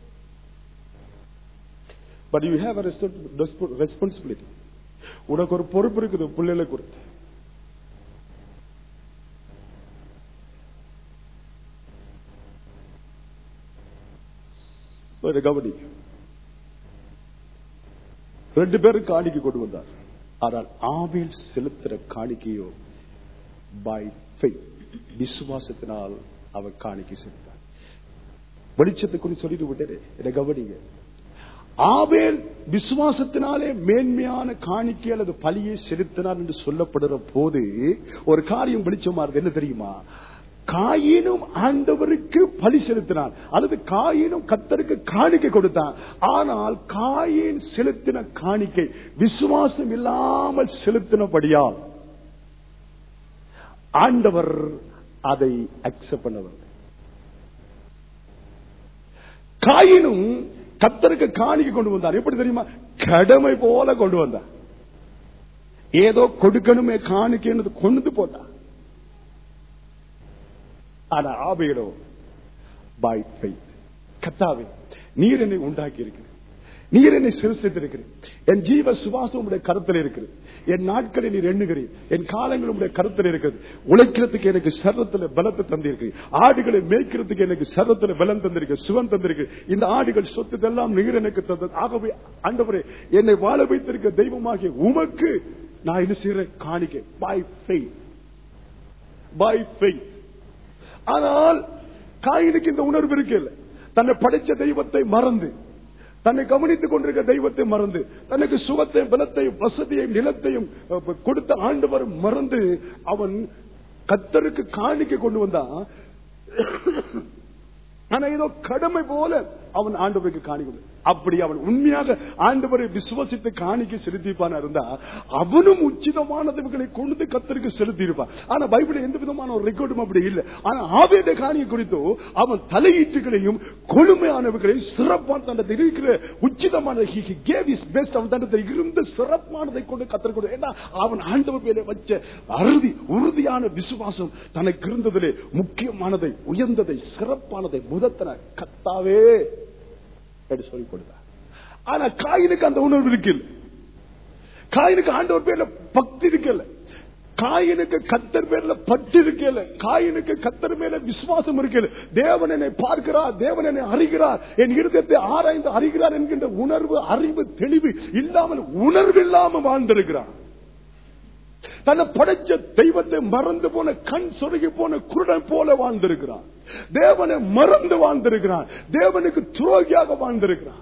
பட் யூ ஹேவ் ரெஸ்பான்சிபிலிட்டி உனக்கு ஒரு பொறுப்பு இருக்குது பிள்ளைகளை குறித்து So, இதை கவனி ரெண்டு பேரும் காணிக்கை கொண்டு வந்தார் ஆனால் ஆவேல் செலுத்துற காணிக்கையோ பை விசுவாசத்தினால் அவர் காணிக்கை செலுத்தார் வெளிச்சத்தை குறித்து சொல்லிட்டு விட்டேன் இதை கவனிங்க ஆவேல் விசுவாசத்தினாலே மேன்மையான காணிக்கை அல்லது பலியை செலுத்தினார் என்று சொல்லப்படுற போது ஒரு காரியம் வெளிச்சமா இருக்கு என்ன தெரியுமா காயினும் ஆண்டவருக்கு பலி செலுத்தினான் அல்லது காயினும் கத்தருக்கு காணிக்கை கொடுத்தான் ஆனால் காயின் செலுத்தின காணிக்கை விசுவாசம் இல்லாமல் செலுத்தினபடியால் ஆண்டவர் அதை அக்செப்ட் பண்ணவர் காயினும் கத்தருக்கு காணிக்கை கொண்டு வந்தார் எப்படி தெரியுமா கடமை போல கொண்டு வந்தார் ஏதோ கொடுக்கணுமே காணிக்கைன்னு கொண்டு போட்டார் ஆனா ஆபையிலோ பை ஃபெய்த் கத்தாவே நீர் என்னை உண்டாக்கி இருக்கிறேன் நீர் என்னை சிருஷ்டித்திருக்கிறேன் என் ஜீவ சுவாசம் உடைய கருத்தில் இருக்கிறது என் நாட்களை நீர் எண்ணுகிறேன் என் காலங்கள் உடைய கருத்தில் இருக்கிறது உழைக்கிறதுக்கு எனக்கு சரத்துல பலத்தை தந்திருக்கிறேன் ஆடுகளை மேய்க்கிறதுக்கு எனக்கு சரத்துல பலம் தந்திருக்கு சுகம் தந்திருக்கு இந்த ஆடுகள் சொத்துக்கெல்லாம் நீர் எனக்கு தந்தது ஆகவே ஆண்டவரே என்னை வாழ வைத்திருக்க தெய்வமாகிய உமக்கு நான் என்ன செய்யறேன் காணிக்கை பை ஃபெய்த் பை ஃபெய்த் ஆனால் காயினுக்கு இந்த உணர்வு இருக்கல தன்னை படைச்ச தெய்வத்தை மறந்து தன்னை கவனித்துக் கொண்டிருக்க தெய்வத்தை மறந்து தனக்கு சுகத்தையும் பலத்தையும் வசதியையும் நிலத்தையும் அஹ், கொடுத்த ஆண்டவர் மறந்து அவன் கத்தருக்கு காணிக்கை கொண்டு வந்தான் ஆனா ஏதோ கடமை போல அவன் ஆண்டவருக்கு காணிக்க அப்படி அவன் உண்மையாக ஆண்டவரை விசுவசித்து காணிக்க செலுத்திப்பான இருந்தா அவனும் உச்சிதமானதுகளை கொண்டு கத்தருக்கு செலுத்தி இருப்பான் ஆனா பைபிள் எந்த விதமான ஒரு ரெக்கார்டும் அப்படி இல்லை ஆனா ஆவேத காணிய குறித்தோ அவன் தலையீட்டுகளையும் கொழுமையானவர்களையும் சிறப்பான தண்டத்தை இருக்கிற உச்சிதமான he- he gave his best அவன் தண்டத்தில் இருந்த சிறப்பானதை கொண்டு கத்தர் கொண்டு ஏன்னா அவன் ஆண்டவர் மேலே வச்ச அறுதி உறுதியான விசுவாசம் தனக்கு இருந்ததிலே முக்கியமானதை உயர்ந்ததை சிறப்பானதை முதத்தன கத்தாவே என்று சொல்லிக் கொடுத்தார் ஆனா காயினுக்கு அந்த உணர்வு இருக்குல்ல காயினுக்கு ஆண்டவர் பேர்ல பக்தி இருக்கல காயினுக்கு கத்தர் பேர்ல பட்டு இருக்கல காயினுக்கு கத்தர் மேல விசுவாசம் இருக்கல தேவன் என்னை பார்க்கிறார் தேவன் என்னை அறிகிறார் என் இருதயத்தை ஆராய்ந்து அறிகிறார் என்கின்ற உணர்வு அறிவு தெளிவு இல்லாமல் உணர்வு இல்லாமல் வாழ்ந்திருக்கிறான் தன்னை படைச்ச தெய்வத்தை மறந்து போன கண் சொருகி போன குருடன் போல வாழ்ந்திருக்கிறான் தேவனை மறந்து வாழ்ந்திருக்கிறான் தேவனுக்கு துரோகியாக வாழ்ந்திருக்கிறான்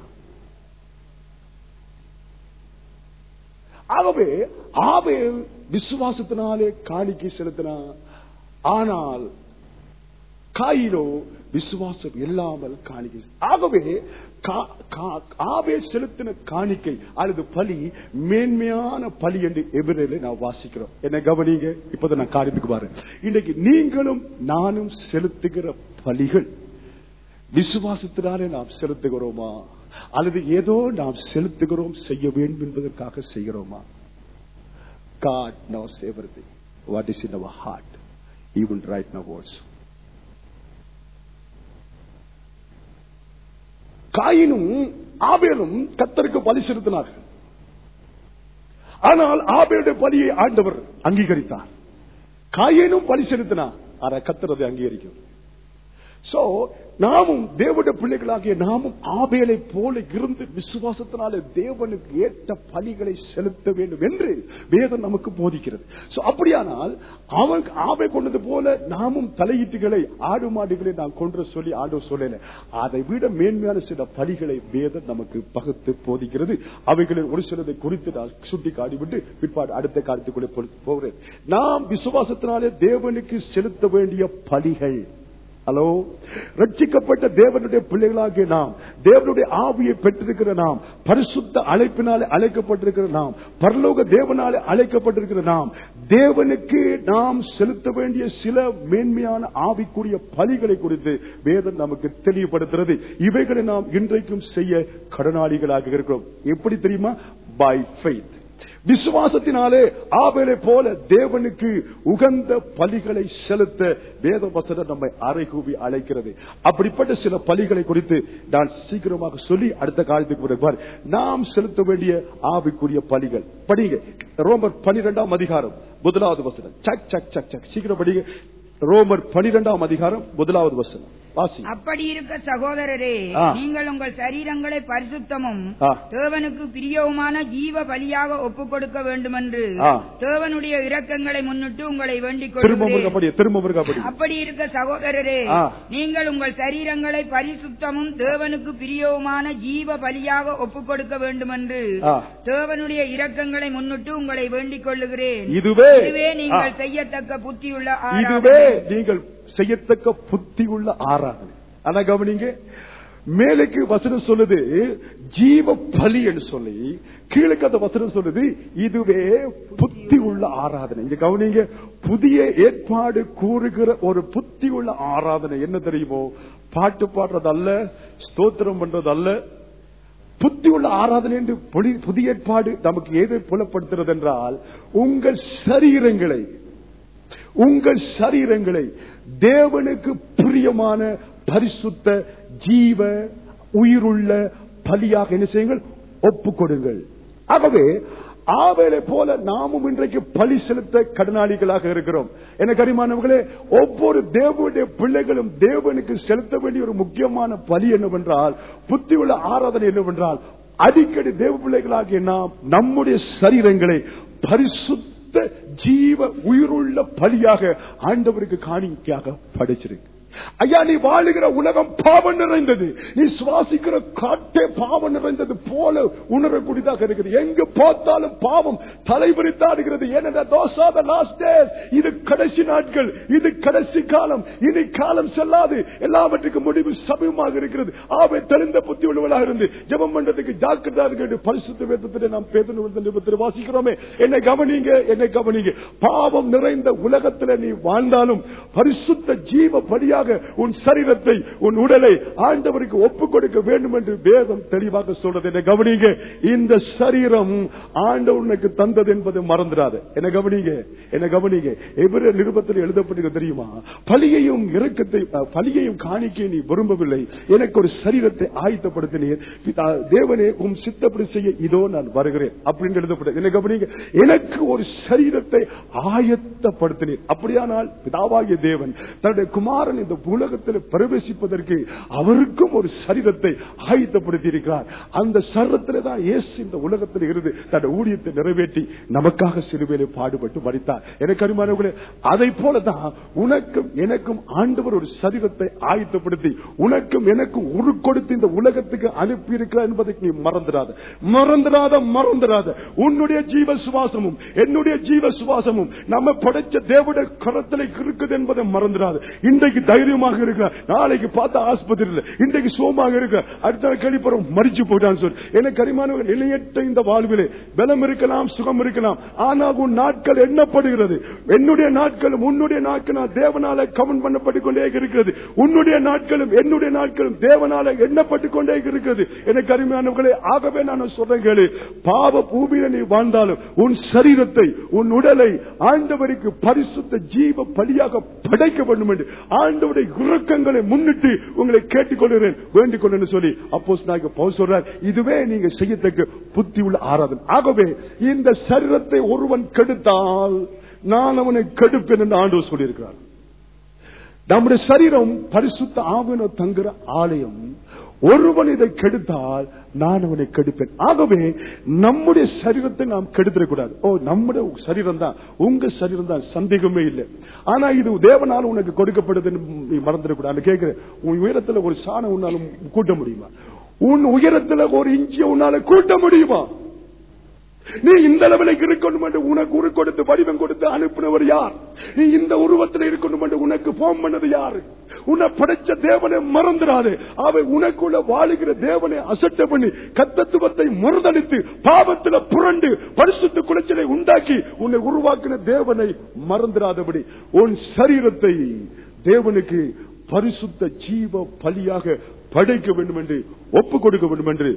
ஆகவே ஆபேல் விசுவாசத்தினாலே காணிக்கை செலுத்தினான் ஆனால் காயிலோ விசுவாசம் இல்லாமல் காணிக்கை ஆகவே கா- கா- ஆபேல் செலுத்தின காணிக்கை அல்லது பலி மேன்மையான பலி என்று எபிரேல நான் வாசிக்கிறோம் என்ன கவனிங்க இப்பதான் நான் காரியத்துக்கு பாரு இன்னைக்கு நீங்களும் நானும் செலுத்துகிற பலிகள் விசுவாசத்தினாலே நாம் செலுத்துகிறோமா அல்லது ஏதோ நாம் செலுத்துகிறோம் செய்ய வேண்டும் என்பதற்காக செய்கிறோமா God knows everything. What is in our heart, even right now also. காயினும் ஆபேலும் கத்தருக்கு பலி செலுத்தினார்கள் ஆனால் ஆபேலுடைய பலியை ஆண்டவர் அங்கீகரித்தார் காயினும் பலி செலுத்தினார் ஆனா கத்தர் அதை அங்கீகரிக்கும் சோ நாமும் தேவனுடைய பிள்ளைகளாகிய நாமும் ஆபேலை போல இருந்து விசுவாசத்தினாலே தேவனுக்கு ஏற்ற பலிகளை செலுத்த வேண்டும் என்று வேதம் நமக்கு போதிக்கிறது சோ அப்படியானால் அவன் ஆபை கொண்டது போல நாமும் தலையீட்டுகளை ஆடு மாடுகளை நான் கொன்று சொல்லி ஆடு சொல்லல அதை விட மேன்மையான சில பலிகளை வேதம் நமக்கு பகுத்து போதிக்கிறது அவைகளில் ஒரு சிலதை குறித்து நான் சுட்டி காட்டிவிட்டு பிற்பாடு அடுத்த காலத்துக்குள்ளே போ- போகிறேன் நாம் விசுவாசத்தினாலே தேவனுக்கு செலுத்த வேண்டிய பலிகள் ஹலோ ரட்சிக்கப்பட்ட தேவனுடைய பிள்ளைகளாகிய நாம் தேவனுடைய ஆவியை பெற்றிருக்கிற நாம் பரிசுத்த அழைப்பினாலே அழைக்கப்பட்டிருக்கிற நாம் பரலோக தேவனாலே அழைக்கப்பட்டிருக்கிற நாம் தேவனுக்கு நாம் செலுத்த வேண்டிய சில மேன்மையான ஆவிக்குரிய பலிகளை குறித்து வேதம் நமக்கு தெளிவுபடுத்துறது இவைகளை நாம் இன்றைக்கும் செய்ய கடனாளிகளாக இருக்கிறோம் எப்படி தெரியுமா பை ஃபெய்த் விசுவாசத்தினாலே ஆபேலை போல தேவனுக்கு உகந்த பலிகளை செலுத்த வேத வசனம் நம்மை அறைகூவி அழைக்கிறது அப்படிப்பட்ட சில பலிகளை குறித்து நான் சீக்கிரமாக சொல்லி அடுத்த காலத்துக்கு பிறகு நாம் செலுத்த வேண்டிய ஆவிக்குரிய பலிகள் படிங்க ரோமர் பனிரெண்டாம் அதிகாரம் முதலாவது வசனம் சக் சக் சக் சக் சீக்கிரம் படிங்க ரோமர் பனிரெண்டாம் அதிகாரம் முதலாவது வசனம் வாசி அப்படி இருக்க சகோதரரே ஆ. நீங்கள் உங்கள் சரீரங்களை பரிசுத்தமும் ஆ. தேவனுக்கு பிரியவுமான ஜீவ பலியாக ஒப்புக் கொடுக்க வேண்டுமென்று ஆ. தேவனுடைய இரக்கங்களை முன்னிட்டு உங்களை வேண்டிக் திரும்ப முருக கொள்கிறேன் படி திரும்ப முருக படி அப்படி இருக்க சகோதரரே ஆ. நீங்கள் உங்கள் சரீரங்களை பரிசுத்தமும் தேவனுக்கு பிரியவுமான ஜீவ பலியாக ஒப்புக் கொடுக்க வேண்டுமென்று ஆ. தேவனுடைய இரக்கங்களை முன்னிட்டு உங்களை வேண்டிக் கொள்ளுகிறேன் இதுவே இதுவே நீங்கள் ஆ. செய்யத்தக்க புத்தியுள்ள இதுவே ஆராதனை நீங்கள் செய்யத்தக்க புத்தி உள்ள ஆராதனை ஆனா கவனிங்க மேலுக்கு வசனம் சொல்லுது ஜீவ பலி என்று சொல்லி கீழுக்கு அந்த வசனம் சொல்லுது இதுவே புத்தி உள்ள ஆராதனை இங்க கவனிங்க புதிய ஏற்பாடு கூறுகிற ஒரு புத்தி உள்ள ஆராதனை என்ன தெரியுமோ பாட்டு பாடுறது அல்ல ஸ்தோத்திரம் பண்றது அல்ல புத்தி உள்ள ஆராதனை என்று புதி- புதிய ஏற்பாடு நமக்கு எதை புலப்படுத்துறது என்றால் உங்கள் சரீரங்களை உங்கள் சரீரங்களை தேவனுக்கு பிரியமான பரிசுத்த ஜீவ உயிருள்ள பலியாக என்ன செய்யுங்கள் ஒப்புக் கொடுங்கள் ஆகவே ஆவேலை போல நாமும் இன்றைக்கு பலி செலுத்த கடனாளிகளாக இருக்கிறோம் என கரிமானவர்களே ஒவ்வொரு தேவனுடைய பிள்ளைகளும் தேவனுக்கு செலுத்த வேண்டிய ஒரு முக்கியமான பலி என்னவென்றால் புத்தி உள்ள ஆராதனை என்னவென்றால் அடிக்கடி தேவ பிள்ளைகளாகிய நாம் நம்முடைய சரீரங்களை பரிசுத்த ஜீவ உயிருள்ள பலியாக ஆண்டவருக்கு காணிக்கையாக படைச்சிருக்கு ஐயா நீ வாழுகிற உலகம் பாவம் நிறைந்தது நீ சுவாசிக்கிற காட்டே பாவம் நிறைந்தது போல உணரக்கூடியதாக இருக்குது எங்கு பார்த்தாலும் பாவம் தலைவிரித்தாடுகிறது ஏனென்றால் those are the last days. இது கடைசி நாட்கள் இது கடைசி காலம் இனி காலம் செல்லாது எல்லாவற்றுக்கும் முடிவு சமயமாக இருக்கிறது ஆவை தெளிந்த புத்தி உள்ளவளாக இருந்து ஜெபம் பண்றதுக்கு ஜாக்கிரதா இருக்கு பரிசுத்த வேதத்திலே நாம் பேதத்தில் வாசிக்கிறோமே என்னை கவனிங்க என்னை கவனிங்க பாவம் நிறைந்த உலகத்தில் நீ வாழ்ந்தாலும் பரிசுத்த ஜீவ படியாக உன் சரீரத்தை உன் உடலை ஆண்டவருக்கு ஒப்புக் கொடுக்க வேண்டும் என்று வேதம் தெளிவாக சொல்றது என்னை கவனிங்க இந்த சரீரம் ஆண்டவர் உனக்கு தந்தது என்பதை மறந்துடாது என்ன கவனிங்க என்ன கவனிங்க எவர நிருபத்தில் எழுதப்பட்டிருக்க தெரியுமா பலியையும் இரக்கத்தை அஹ், பலியையும் காணிக்கை நீ விரும்பவில்லை எனக்கு ஒரு சரீரத்தை ஆயத்தப்படுத்தினீர் பிதா, தேவனே உம் சித்தப்படி செய்ய இதோ நான் வருகிறேன் அப்படின்னு எழுதப்பட்டது என்ன கவனிங்க எனக்கு ஒரு சரீரத்தை ஆயத்தப்படுத்தினீர் அப்படியானால் பிதாவாகிய தேவன் தன்னுடைய குமாரன் இந்த உலகத்தில் பிரவேசிப்பதற்கு அவருக்கும் ஒரு சரீரத்தை ஆயத்தப்படுத்தி இருக்கிறார் அந்த சரீரத்தில் தான் இயேசு இந்த உலகத்தில் இருந்து தன்னுடைய ஊழியத்தை நிறைவேற்றி நமக்காக சிறுவேலை பாடுபட்டு மறித்தார் எனக்கு அருமானவர்களே அதை போலதான் உனக்கும் எனக்கும் ஆண்டவர் ஒரு சரீரத்தை ஆயத்தப்படுத்தி உனக்கும் எனக்கும் உரு கொடுத்து இந்த உலகத்துக்கு அனுப்பி இருக்கிறார் என்பதை நீ மறந்துடாத மறந்துடாத மறந்துடாத உன்னுடைய ஜீவ சுவாசமும் என்னுடைய ஜீவ சுவாசமும் நம்ம படைச்ச தேவனுடைய கரத்தில் இருக்குது என்பதை மறந்துடாது இன்றைக்கு தைரியமாக இருக்கிறார் நாளைக்கு பார்த்த ஆஸ்பத்திரியில் இன்றைக்கு சோமாக இருக்கிற அடுத்த நாள் கழிப்பறம் மறிச்சு போயிட்டான் சொல் எனக்கு கரிமானவர்கள் நிலையற்ற இந்த வாழ்விலே பலம் இருக்கலாம் சுகம் இருக்கலாம் ஆனால் உன் நாட்கள் எண்ணப்படுகிறது என்னுடைய நாட்களும் உன்னுடைய நாட்களும் தேவனால கவன் பண்ணப்பட்டுக் கொண்டே இருக்கிறது உன்னுடைய நாட்களும் என்னுடைய நாட்களும் தேவனால எண்ணப்பட்டுக் கொண்டே இருக்கிறது எனக்கு அருமையானவர்களே ஆகவே நான் சொல்றேன் கேளு பாவ பூமியில நீ வாழ்ந்தாலும் உன் சரீரத்தை உன் உடலை ஆண்டவருக்கு பரிசுத்த ஜீவ பலியாக படைக்க வேண்டும் என்று ஆண்டவருடைய உறக்கங்களை முன்னிட்டு உங்களை கேட்டுக்கொள்கிறேன் வேண்டிக் கொண்டு சொல்லி அப்போ பவுல் சொல்றார் இதுவே நீங்க செய்யத்தக்க புத்தி உள்ள ஆராதனை ஆகவே இந்த சரீரத்தை ஒருவன் கெடுத்தால் நான் அவனை கெடுப்பேன் என்று ஆண்டவர் சொல்லியிருக்கிறார் நம்முடைய சரீரம் பரிசுத்த ஆவண தங்குற ஆலயம் ஒருவன் இதை கெடுத்தால் நான் அவனை கெடுப்பேன் ஆகவே நம்முடைய சரீரத்தை நாம் கெடுத்துடக்கூடாது ஓ நம்முடைய சரீரம் தான் உங்க சரீரம் தான் சந்தேகமே இல்லை ஆனா இது தேவனால் உனக்கு கொடுக்கப்படுதுன்னு நீ மறந்துடக்கூடாது கேட்கிறேன் உன் உயரத்துல ஒரு சாணம் உன்னாலும் கூட்ட முடியுமா உன் உயரத்துல ஒரு இஞ்சிய உன்னால கூட்ட முடியுமா நீ இந்த லெவலுக்கு இருக்கணும் என்று உனக்கு உரு கொடுத்து வடிவம் கொடுத்து அனுப்பினவர் யார் நீ இந்த உருவத்தில் இருக்கணும் என்று உனக்கு போம் பண்ணது யாரு உன்னை படைச்ச தேவனை மறந்துடாது அவை உனக்குள்ள வாழுகிற தேவனை அசட்ட பண்ணி கத்தத்துவத்தை மறுதளித்து பாவத்துல புரண்டு பரிசுத்த குலைச்சலை உண்டாக்கி உன்னை உருவாக்கின தேவனை மறந்துடாதபடி உன் சரீரத்தை தேவனுக்கு பரிசுத்த ஜீவ பலியாக படைக்க வேண்டும் என்று ஒப்பு கொடுக்க வேண்டும் என்று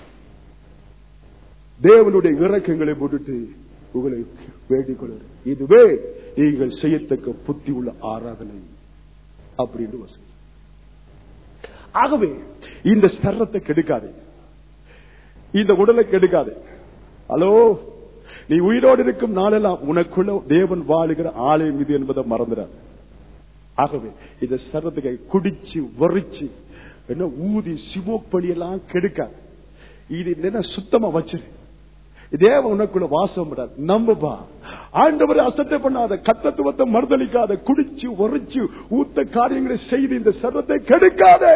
தேவனுடைய இறக்கங்களை போட்டுட்டு உங்களை வேண்டிக் கொள்கிறேன் இதுவே நீங்கள் செய்யத்தக்க புத்தி உள்ள ஆராதனை அப்படின்னு வசதி ஆகவே இந்த சரத்தை கெடுக்காதே இந்த உடலை கெடுக்காதே ஹலோ நீ உயிரோடு இருக்கும் நாளெல்லாம் உனக்குள்ள தேவன் வாழுகிற ஆலயம் இது என்பதை மறந்துடாது ஆகவே இந்த சரத்துக்கு குடிச்சு வரிச்சு என்ன ஊதி சிவோப்படி எல்லாம் கெடுக்காது இது என்ன சுத்தமா வச்சிரு தேவ உனக்குள்ள வாசம் விடாது நம்புபா ஆண்டவரை அசட்டை பண்ணாத கத்தத்துவத்தை மறுதளிக்காத குடிச்சு உரைச்சு ஊத்த காரியங்களை செய்து இந்த சர்வத்தை கெடுக்காதே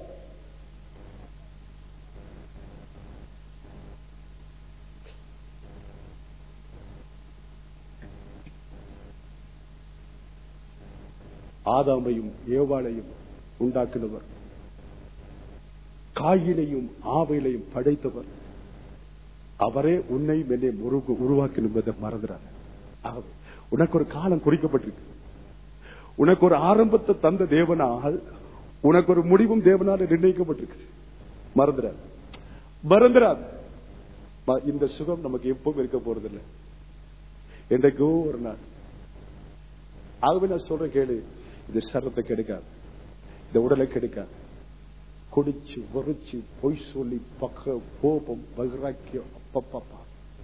ஆதாமையும் ஏவாளையும் உண்டாக்குனவர் காயினையும் ஆவையிலையும் படைத்தவர் அவரே உன்னை என்னை உருவாக்கணும் என்பதை மறந்துறாரு ஆகவே, உனக்கு ஒரு காலம் குறிக்கப்பட்டிருக்கு உனக்கு ஒரு ஆரம்பத்தை தந்த தேவனால் உனக்கு ஒரு முடிவும் தேவனால் நிர்ணயிக்கப்பட்டிருக்கு மறந்துடாது மறந்துடாது ம- இந்த சுகம் நமக்கு எப்பவும் இருக்க போறதில்லை என்றைக்கோ ஒரு நாள் ஆகவே நான் சொல்றேன் கேளு இந்த சரத்தை கெடுக்காது இந்த உடலை கெடுக்காது குடிச்சு வறுச்சு பொய் சொல்லி பக்க கோபம் வைராக்கியம் அப்பப்பப்பா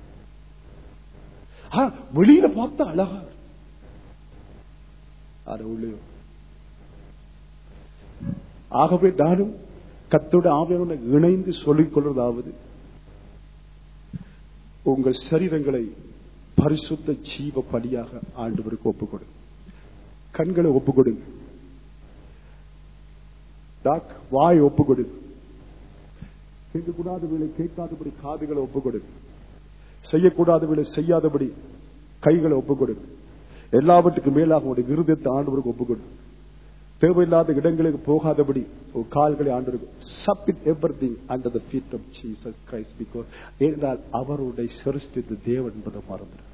ஆ, வெளியில பார்த்தா அழகா இருக்கு. ஆனா உள்ளே ஆகவே நானும் கத்தோட ஆவியான இணைந்து சொல்லிக் கொள்வதாவது உங்கள் சரீரங்களை பரிசுத்த ஜீவ பலியாக ஆண்டவருக்கு ஒப்புக் கொடுங்க கண்களை ஒப்புக் கொடுங்க டாக் வாய் ஒப்பு கொடு கேட்கக்கூடாதவர்களை கேட்காதபடி காதுகளை ஒப்பு கொடு செய்யக்கூடாதவர்களை செய்யாதபடி கைகளை ஒப்பு கொடு எல்லாவற்றுக்கும் மேலாக உடைய விருதத்தை ஆண்டவருக்கு ஒப்பு கொடு தேவையில்லாத இடங்களுக்கு போகாதபடி உன் கால்களை ஆண்டு submit everything under the feet of Jesus Christ because ஏனென்றால் அவருடைய சிருஷ்டித்த தேவன் என்பதை மறந்துடு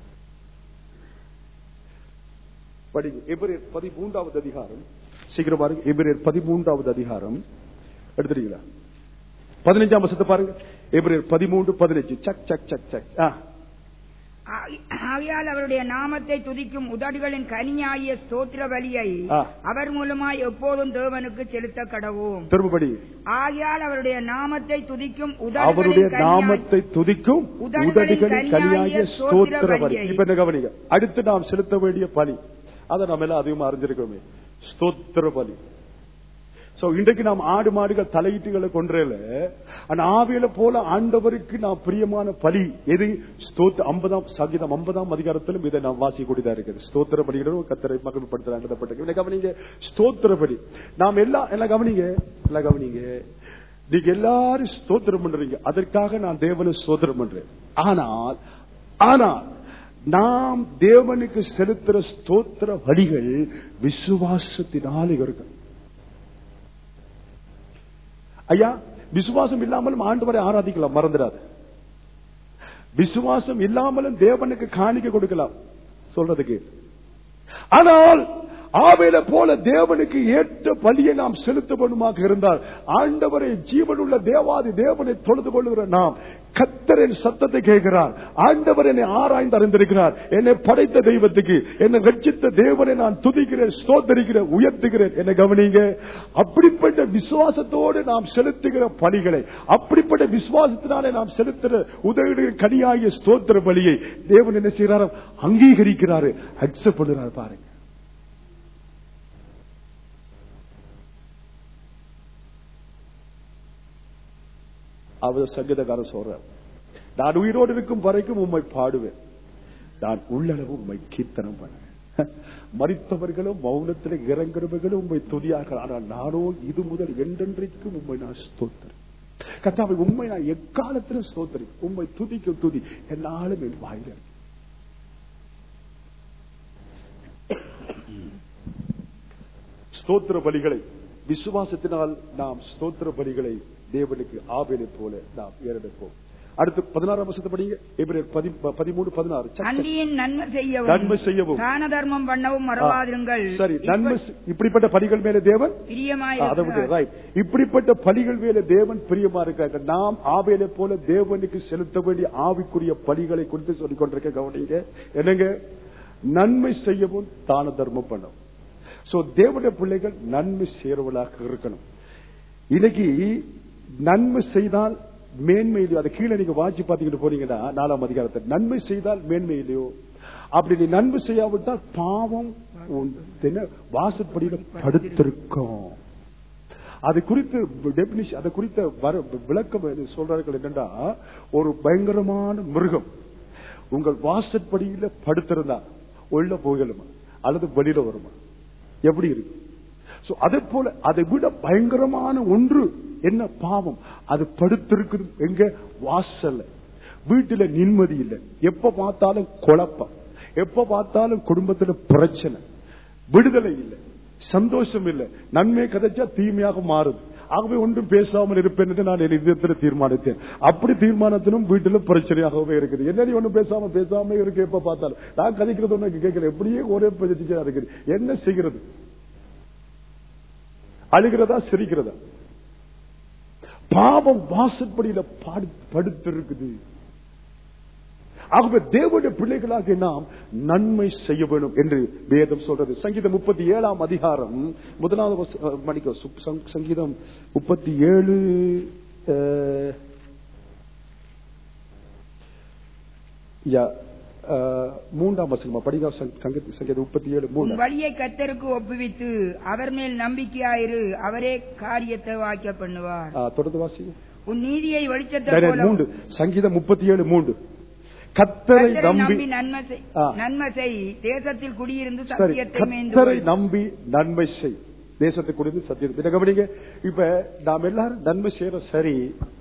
படிங்க எபிரேர் பதிமூன்றாவது அதிகாரம் சீக்கிரம் பாருங்க எபிரேர் பதிமூன்றாவது அதிகாரம் எடுத்துறீங்களா பதினஞ்சாம் வருஷத்தை பாருங்க எபிரேர் பதிமூன்று பதினஞ்சு சக் சக் சக் சக் ஆ ஆ- ஆகையால் அவருடைய நாமத்தை துதிக்கும் உதடுகளின் கனியாகிய ஸ்தோத்திர பலியை ஆ. அவர் மூலமாய் எப்போதும் தேவனுக்கு செலுத்த கடவோம் திரும்பபடி ஆகையால் அவருடைய நாமத்தை துதிக்கும் அவருடைய உதடுகளின் கனியாய் நாமத்தை துதிக்கும் உதடுகளின் உதடுகளின் கனியாகிய கனியாகிய ஸ்தோத்திர ஸ்தோத்திர பலி பலியை. இப்ப என்ன கவனிங்க அடுத்து நாம் செலுத்த வேண்டிய பலி அதை நம்ம எல்லாம் அதிகமா அறிஞ்சிருக்கோமே ஸ்தோத்திர பலி சோ இன்றைக்கு நாம் ஆடு மாடுகள் தலையீட்டுகளை கொன்றேல ஆனா ஆவியில போல ஆண்டவருக்கு நாம் பிரியமான பலி எது ஸ்தோத்திர ஐம்பதாம் சங்கீதம் ஐம்பதாம் அதிகாரத்திலும் இதை நாம் வாசிக்கூடியதா இருக்குது ஸ்தோத்திர பலிகளும் கத்தரை மகிழ்ப்படுத்தப்பட்டிருக்கு என்ன கவனிங்க ஸ்தோத்திர பலி நாம் எல்லாம் எல்லாம் கவனிங்க எல்லாம் கவனிங்க நீங்க எல்லாரும் ஸ்தோத்திரம் பண்றீங்க அதற்காக நான் தேவனை ஸ்தோத்திரம் பண்றேன் ஆனால் ஆனால் நாம் தேவனுக்கு செலுத்துற ஸ்தோத்திர வழிகள் விசுவாசத்தினாலே இருக்கும் ஐயா விசுவாசம் இல்லாமலும் ஆண்டவரை ஆராதிக்கலாம் மறந்துடாது விசுவாசம் இல்லாமலும் தேவனுக்கு காணிக்க கொடுக்கலாம் சொல்றதுக்கு ஆனால் ஆவேல போல தேவனுக்கு ஏற்ற பலியை நாம் செலுத்த வேண்டுமாக இருந்தால் ஆண்டவரை ஜீவனுள்ள தேவாதி தேவனை தொழுது கொள்ளுகிற நாம் கத்தரின் சத்தத்தை கேட்கிறார் ஆண்டவர் என்னை ஆராய்ந்து அறிந்திருக்கிறார் என்னை படைத்த தெய்வத்துக்கு என்னை ரட்சித்த தேவனை நான் துதிக்கிறேன் ஸ்தோத்தரிக்கிறேன் உயர்த்துகிறேன் என்னை கவனிங்க அப்படிப்பட்ட விசுவாசத்தோடு நாம் செலுத்துகிற பலிகளை அப்படிப்பட்ட விசுவாசத்தினாலே நாம் செலுத்துகிற உதவிகள் கனியாகிய ஸ்தோத்திர பலியை தேவன் என்ன செய்கிறார் அங்கீகரிக்கிறாரு அக்செப்ட் பண்ணுறாரு பாருங்க அவர் சங்கீதக்காரன் சொல்றார் நான் உயிரோடு இருக்கும் வரைக்கும் உம்மை பாடுவேன் நான் உள்ளளவு உம்மை கீர்த்தனம் பண்ண மறித்தவர்களும் மௌனத்தில் இறங்குறவர்களும் உண்மை துதியார்கள் ஆனால் நானோ இது முதல் என்றென்றைக்கும் உண்மை நான் ஸ்தோத்திரம் கத்தாவை உண்மை நான் எக்காலத்திலும் ஸ்தோத்திரி உண்மை துதிக்கும் துதி என்னாலும் என் வாயில இருக்கு. ஸ்தோத்திர பலிகளை விசுவாசத்தினால் நாம் ஸ்தோத்திர பலிகளை தேவனுக்கு ஆவேலை போல நாம் ஏறெடுப்போம் அடுத்து பதினாறாம் வருஷத்தை படிங்க எபிரேயர் பதி- பதிமூணு பதினாறு சக், சக். அன்றியின் நன்மை செய்யவும் நன்மை செய்யவும். தான தர்மம் பண்ணவும் மறவாதிருங்கள் சரி நன்மை செ- இப்படிப்பட்ட பலிகள் மேல தேவன் பிரியமாய் ஆ, அதை விட்டு ரைட் இப்படிப்பட்ட பலிகள் மேல தேவன் பிரியமா இருக்காங்க நாம் ஆவேலை போல தேவனுக்கு செலுத்த வேண்டிய ஆவிக்குரிய பலிகளை குறித்து சொல்லிக் கொண்டிருக்க கவனிங்க என்னங்க நன்மை செய்யவும் தான தர்மம் பண்ணும் சோ தேவனுடைய பிள்ளைகள் நன்மை செய்யறவர்களாக இருக்கணும் இன்னைக்கு நன்மை செய்தால் மேன்மை இல்லையோ அதை கீழே நீங்க வாட்சி பாத்தீங்கன்னு போனீங்கன்னா நாலாம் அதிகாரத்தை நன்மை செய்தால் மேன்மை இல்லையோ அப்படி நீ நன்மை செய்யாவிட்டால் பாவம் உன் என்ன வாசற்படியில படுத்திருக்கும் அது குறித்து டெபினிஷன் அதை குறித்த வர விளக்கம் என்ன சொல்றார்கள் என்னன்னா ஒரு பயங்கரமான மிருகம் உங்கள் வாசற்படியில படுத்திருந்தா உள்ள போகலுமா அல்லது வெளியில வருமா எப்படி இருக்கு So, அதே போல அதை விட பயங்கரமான ஒன்று என்ன பாவம் அது படுத்திருக்குது எங்க வாசல்ல வீட்டுல நிம்மதி இல்லை எப்ப பார்த்தாலும் குழப்பம் எப்ப பார்த்தாலும் குடும்பத்துல பிரச்சனை விடுதலை இல்லை சந்தோஷம் இல்லை நன்மை கதைச்சா தீமையாக மாறுது ஆகவே ஒன்றும் பேசாமல் இருப்பேன் என்று நான் என் இதயத்தில் தீர்மானித்தேன் அப்படி தீர்மானத்திலும் வீட்டிலும் பிரச்சனையாகவே இருக்குது என்ன நீ ஒண்ணும் பேசாம பேசாம இருக்கு எப்ப பார்த்தாலும் நான் கதைக்கிறது ஒண்ணு கேட்கல எப்படியே ஒரே பிரச்சனையா இருக்குது என்ன செய்கிறது அழுகிறதா சிரிக்கிறதா பாவம் வாசற்படியில பாடு- படுத்திருக்குது ஆகவே தேவனுடைய பிள்ளைகளாக நாம் நன்மை செய்ய வேண்டும் என்று வேதம் சொல்றது சங்கீதம் முப்பத்தி ஏழாம் அதிகாரம் முதலாவது வச- அஹ், மணிக்கு சு- சங்- சங்கீதம் முப்பத்தி ஏழு அஹ், யா, அஹ், மூன்றாம் வசனமா படிக்கா சங்கீத சங்கீதம் முப்பத்தி ஏழு உன் மூணு வழியை கத்தருக்கு ஒப்புவித்து அவர் மேல் நம்பிக்கையாயிரு அவரே காரியத்தை வாக்கிய பண்ணுவார் ஆ, தொடர்ந்து வாசிங்க உன் நீதியை வெளிச்சத்தை Direct போல மூன்று சங்கீதம் முப்பத்தி ஏழு மூன்று கத்தரை கர்த்தரை நம்பி நம்பி நன்மை செய் ஆ. நன்மை செய் தேசத்தில் குடியிருந்து சரி சத்தியத்தை மேய்ந்து கத்தரை கொள். நம்பி நன்மை செய் தேசத்தை குறித்து சத்தியம் இதை கவனிங்க இப்ப நாம் எல்லாரும் நன்மை செய்யற சரி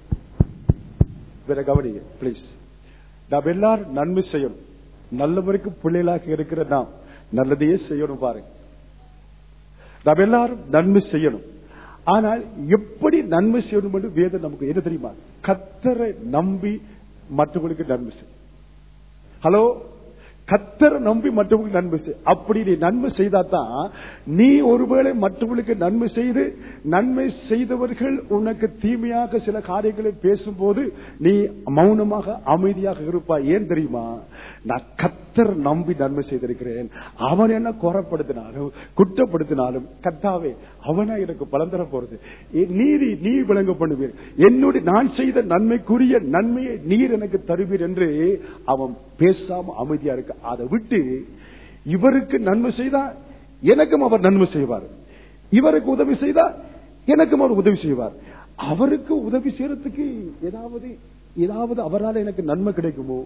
இதை கவனிங்க பிளீஸ் நாம் எல்லாரும் நன்மை செய்யணும் நல்ல முறைக்கு பிள்ளைகளாக இருக்கிற நாம் நல்லதையே செய்யணும் பாருங்க நாம் எல்லாரும் நன்மை செய்யணும் ஆனால் எப்படி நன்மை செய்யணும் என்று வேதம் நமக்கு என்ன தெரியுமா கத்தரை நம்பி மற்றவர்களுக்கு நன்மை செய் ஹலோ கத்தரை நம்பி மற்றவங்களுக்கு நன்மை செய் அப்படி நீ நன்மை செய்தா தான் நீ ஒருவேளை மற்றவர்களுக்கு நன்மை செய்து நன்மை செய்தவர்கள் உனக்கு தீமையாக சில காரியங்களை பேசும்போது நீ மௌனமாக அமைதியாக இருப்பாய் ஏன் தெரியுமா நான் கத்தர் நம்பி நன்மை செய்திருக்கிறேன் அவன் என்ன குறப்படுத்தினாலும் குற்றப்படுத்தினாலும் கத்தாவே அவனா எனக்கு பலன் தர போறது என் நீதி நீ விளங்க பண்ணுவீர் என்னுடைய நான் செய்த நன்மைக்குரிய நன்மையை நீர் எனக்கு தருவீர் என்று அவன் பேசாம அமைதியா இருக்க அதை விட்டு இவருக்கு நன்மை செய்தா எனக்கும் அவர் நன்மை செய்வார் இவருக்கு உதவி செய்தா எனக்கும் அவர் உதவி செய்வார் அவருக்கு உதவி செய்யறதுக்கு ஏதாவது ஏதாவது அவரால் எனக்கு நன்மை கிடைக்குமோ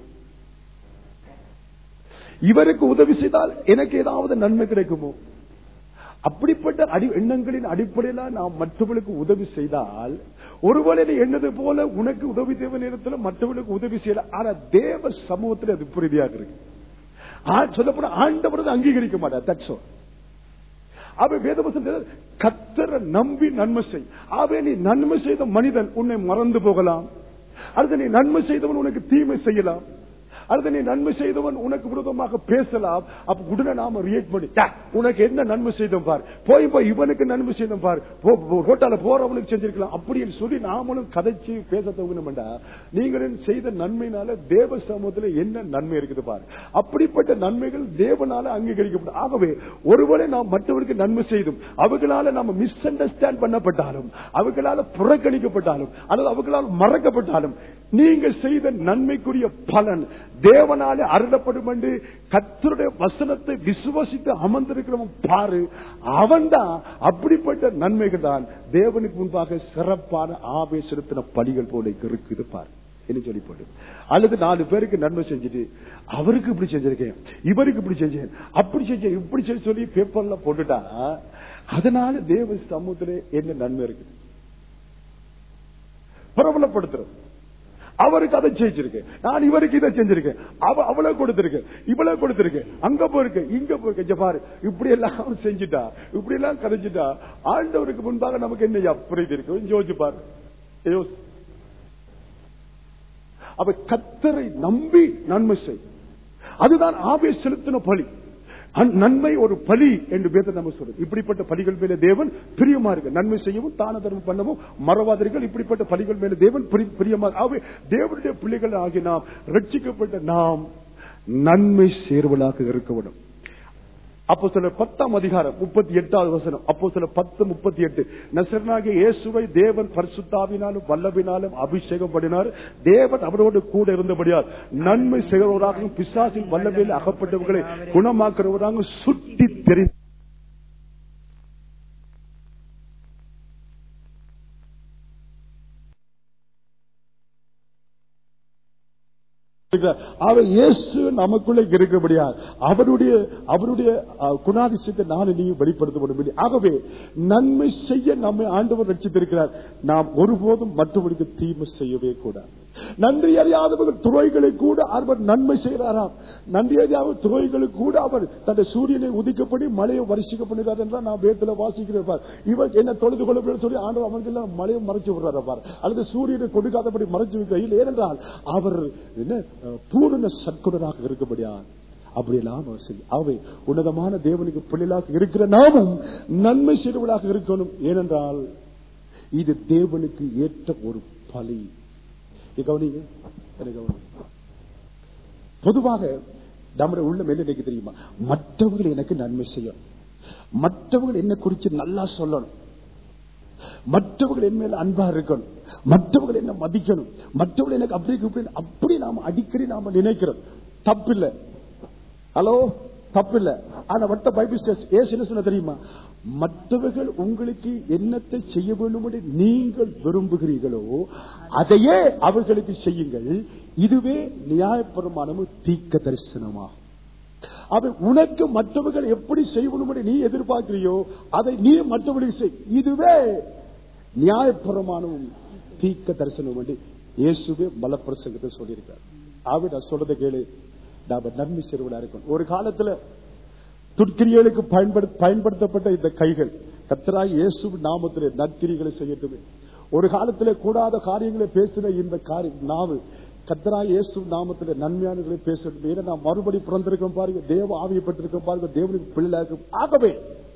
இவருக்கு உதவி செய்தால் எனக்கு ஏதாவது நன்மை கிடைக்குமோ அப்படிப்பட்ட அடி எண்ணங்களின் அடிப்படையில நாம் மற்றவர்களுக்கு உதவி செய்தால் ஒருவேளை நீ எண்ணது போல உனக்கு உதவி தேவை நேரத்தில் மற்றவர்களுக்கு உதவி செய்யல ஆனா தேவ சமூகத்தில் அது புரிதியாக இருக்கு சொல்லப்போன ஆண்டவர் அங்கீகரிக்க மாட்டார் தட்சோ அவ வேதவசம் கத்தரை நம்பி நன்மை செய் அவை நீ நன்மை செய்த மனிதன் உன்னை மறந்து போகலாம் அடுத்து நீ நன்மை செய்தவன் உனக்கு தீமை செய்யலாம் அடுத்து நீ நன்மை செய்தவன் உனக்கு விரோதமாக பேசலாம் அப்ப உடனே நாம ரியாக்ட் பண்ணி "டா, உனக்கு என்ன நன்மை செய்தோம் பார் போய் போய் இவனுக்கு நன்மை செய்தோம் பார் ரோட்டால போறவனுக்கு செஞ்சிருக்கலாம் அப்படின்னு சொல்லி நாமளும் கதைச்சு பேச தகுந்தா நீங்கள் செய்த நன்மைனால தேவ சமூகத்துல என்ன நன்மை இருக்குது பாரு அப்படிப்பட்ட நன்மைகள் தேவனால அங்கீகரிக்கப்படும் ஆகவே ஒருவேளை நாம் மற்றவருக்கு நன்மை செய்தும் அவர்களால நாம மிஸ் அண்டர்ஸ்டாண்ட் பண்ணப்பட்டாலும் அவர்களால புறக்கணிக்கப்பட்டாலும் அல்லது அவர்களால் மறக்கப்பட்டாலும் நீங்கள் செய்த நன்மைக்குரிய பலன் தேவனாலே அருளப்படும் என்று கத்தருடைய வசனத்தை விசுவசித்து அமர்ந்திருக்கிறவன் பாரு அவன்தான் அப்படிப்பட்ட நன்மைகள் தான் தேவனுக்கு முன்பாக சிறப்பான ஆவே செலுத்தின பலிகள் போல இருக்குது பாரு என்ன சொல்லி போட்டு அல்லது நாலு பேருக்கு நன்மை செஞ்சுட்டு அவருக்கு இப்படி செஞ்சிருக்கேன் இவருக்கு இப்படி செஞ்சேன் அப்படி செஞ்சேன் இப்படி செஞ்சு சொல்லி பேப்பர்ல போட்டுட்டா அதனால தேவ சமூகத்திலே என்ன நன்மை இருக்குது பிரபலப்படுத்துறது அவருக்கு அதை செஞ்சிருக்கேன் நான் இவருக்கு இதை செஞ்சிருக்கேன் அவ அவளை கொடுத்திருக்கேன் இவளை கொடுத்திருக்கேன் அங்க போயிருக்கேன் இங்க போயிருக்கேன் இங்க பாரு இப்படி எல்லாம் செஞ்சுட்டா இப்படி எல்லாம் கதைச்சிட்டா ஆண்டவருக்கு முன்பாக நமக்கு என்ன புரியுது இருக்கு கொஞ்சம் யோசிச்சு பாரு யோசி அவ கத்தரை நம்பி நன்மை செய் அதுதான் ஆவே செலுத்தின பலி அந் நன்மை ஒரு பலி என்று பேத நம்ம சொல்றது இப்படிப்பட்ட பலிகள் மேல தேவன் பிரியமா இருக்கு நன்மை செய்யவும் தான தர்மம் பண்ணவும் மறவாதீர்கள் இப்படிப்பட்ட பலிகள் மேல தேவன் பிரி- பிரியமா இருக்கு. ஆகவே தேவனுடைய பிள்ளைகள் ஆகிய நாம் ரட்சிக்கப்பட்ட நாம் நன்மை சேர்வலாக இருக்க வேண்டும் அப்போ சில பத்தாம் அதிகாரம் முப்பத்தி எட்டாவது வசனம் அப்போ சில பத்து முப்பத்தி எட்டு நசரனாகிய இயேசுவை தேவன் பரிசுத்தாவினாலும் வல்லவினாலும் அபிஷேகம் பண்ணினார் தேவன் அவரோடு கூட இருந்தபடியால் நன்மை செய்கிறவராகவும் பிசாசின் வல்லமையில் அகப்பட்டவர்களை குணமாக்குறவராக சுட்டி தெரிந்து அவர் இயேசு நமக்குள்ள இருக்கபடியா அவருடைய அவருடைய அஹ், குணாதிசயத்தை நானும் நீ வெளிப்படுத்த முடியும் ஆகவே நன்மை செய்ய நம்மை ஆண்டவர் ரட்சித்திருக்கிறார் நாம் ஒருபோதும் மற்றவர்களுக்கு தீமை செய்யவே கூடாது நன்றி அறியாதவர்கள் துறைகளை கூட அவர் நன்மை செய்கிறாராம் நன்றி அறியாத துறைகளுக்கு கூட அவர் தன்னுடைய சூரியனை உதிக்கப்படி மழையை வருஷிக்க பண்ணுகிறார் என்றால் நான் வேத்துல வாசிக்கிறேன் பார். இவர் என்ன தொழுது கொள்ள சொல்லி ஆண்டவர் அவனுக்கு எல்லாம் மழையை மறைச்சு விடுறாரு பார் அல்லது சூரியனை கொடுக்காதபடி மறைச்சு வைக்கையில் ஏனென்றால் அவர் என்ன அஹ், பூரண சற்குணராக இருக்கபடியா அப்படியெல்லாம் அவர் செய்ய அவை உன்னதமான தேவனுக்கு பிள்ளைகளாக இருக்கிற நாமும் நன்மை செய்தவர்களாக இருக்கணும் ஏனென்றால் இது தேவனுக்கு ஏற்ற ஒரு பலி இது கவனிங்க இதை கவனிங்க. பொதுவாக நம்முடைய உள்ளம் என்ன நினைக்க தெரியுமா மற்றவர்கள் எனக்கு நன்மை செய்யணும் மற்றவர்கள் என்ன குறித்து நல்லா சொல்லணும் மற்றவர்கள் என் மேல அன்பா இருக்கணும் மற்றவர்கள் என்ன மதிக்கணும் மற்றவர்கள் எனக்கு அப்படி இப்படி அப்படி நாம அடிக்கடி நாம நினைக்கிறோம் தப்பில்லை ஹலோ தப்பில்லை ஆனா வட்ட பைபிள் ஸ்டேஸ் ஏசு என்ன சொன்ன தெரியுமா மற்றவர்கள் உங்களுக்கு என்னத்தை செய்ய வேண்டும் என்று நீங்கள் விரும்புகிறீர்களோ அதையே அவர்களுக்கு செய்யுங்கள் இதுவே நியாயப்பிரமாணமும் தீக்க தரிசனமாகும் அவன் உனக்கு மற்றவர்கள் எப்படி செய்யணும் நீ எதிர்பார்க்கிறியோ அதை நீ மற்றவர்களுக்கு செய் இதுவே நியாயபுரமானவும் தீக்க தரிசனம் வேண்டி இயேசுவே பலப்பிரசங்கத்தை சொல்லியிருக்கார் ஆவி நான் சொல்றதை கேளு நாம நன்மை செய்வதா இருக்கணும் ஒரு காலத்துல துர்க்கிரியலுக்கு பயன்படுத்த பயன்படுத்தப்பட்ட இந்த கைகள் கத்தராய் இயேசு நாமத்திலே நற்கிரிகளை செய்யட்டுமே ஒரு காலத்திலே கூடாத காரியங்களை பேசின இந்த காரியம் நாவு கத்தராய் இயேசு நாமத்திலே நன்மையானங்களை பேசட்டும் ஏன்னா நான் மறுபடி பிறந்திருக்கோம் பாருங்க தேவ ஆவியப்பட்டிருக்கோம் பாருங்க தேவனுக்கு பிள்ளையாக ஆகவே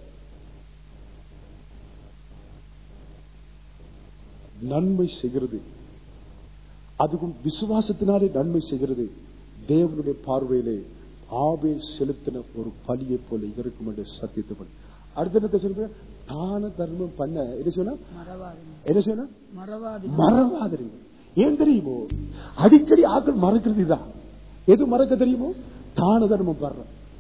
நன்மை செய்கிறது அதுவும் விசுவாசத்தினாலே நன்மை செய்கிறது தேவனுடைய பார்வையிலே ஆவே செலுத்தின ஒரு பலியை போல இருக்கும் என்று சத்தியத்தை அடுத்த என்ன சொல்ற தான தர்மம் பண்ண என்ன சொன்னா மறவாதீங்க என்ன சொன்னா மறவாதீங்க மறவாதிருங்க ஏன் தெரியுமோ அடிக்கடி ஆக்கள் மறக்கிறது இதான் எது மறக்க தெரியுமோ தான தர்மம் பண்ற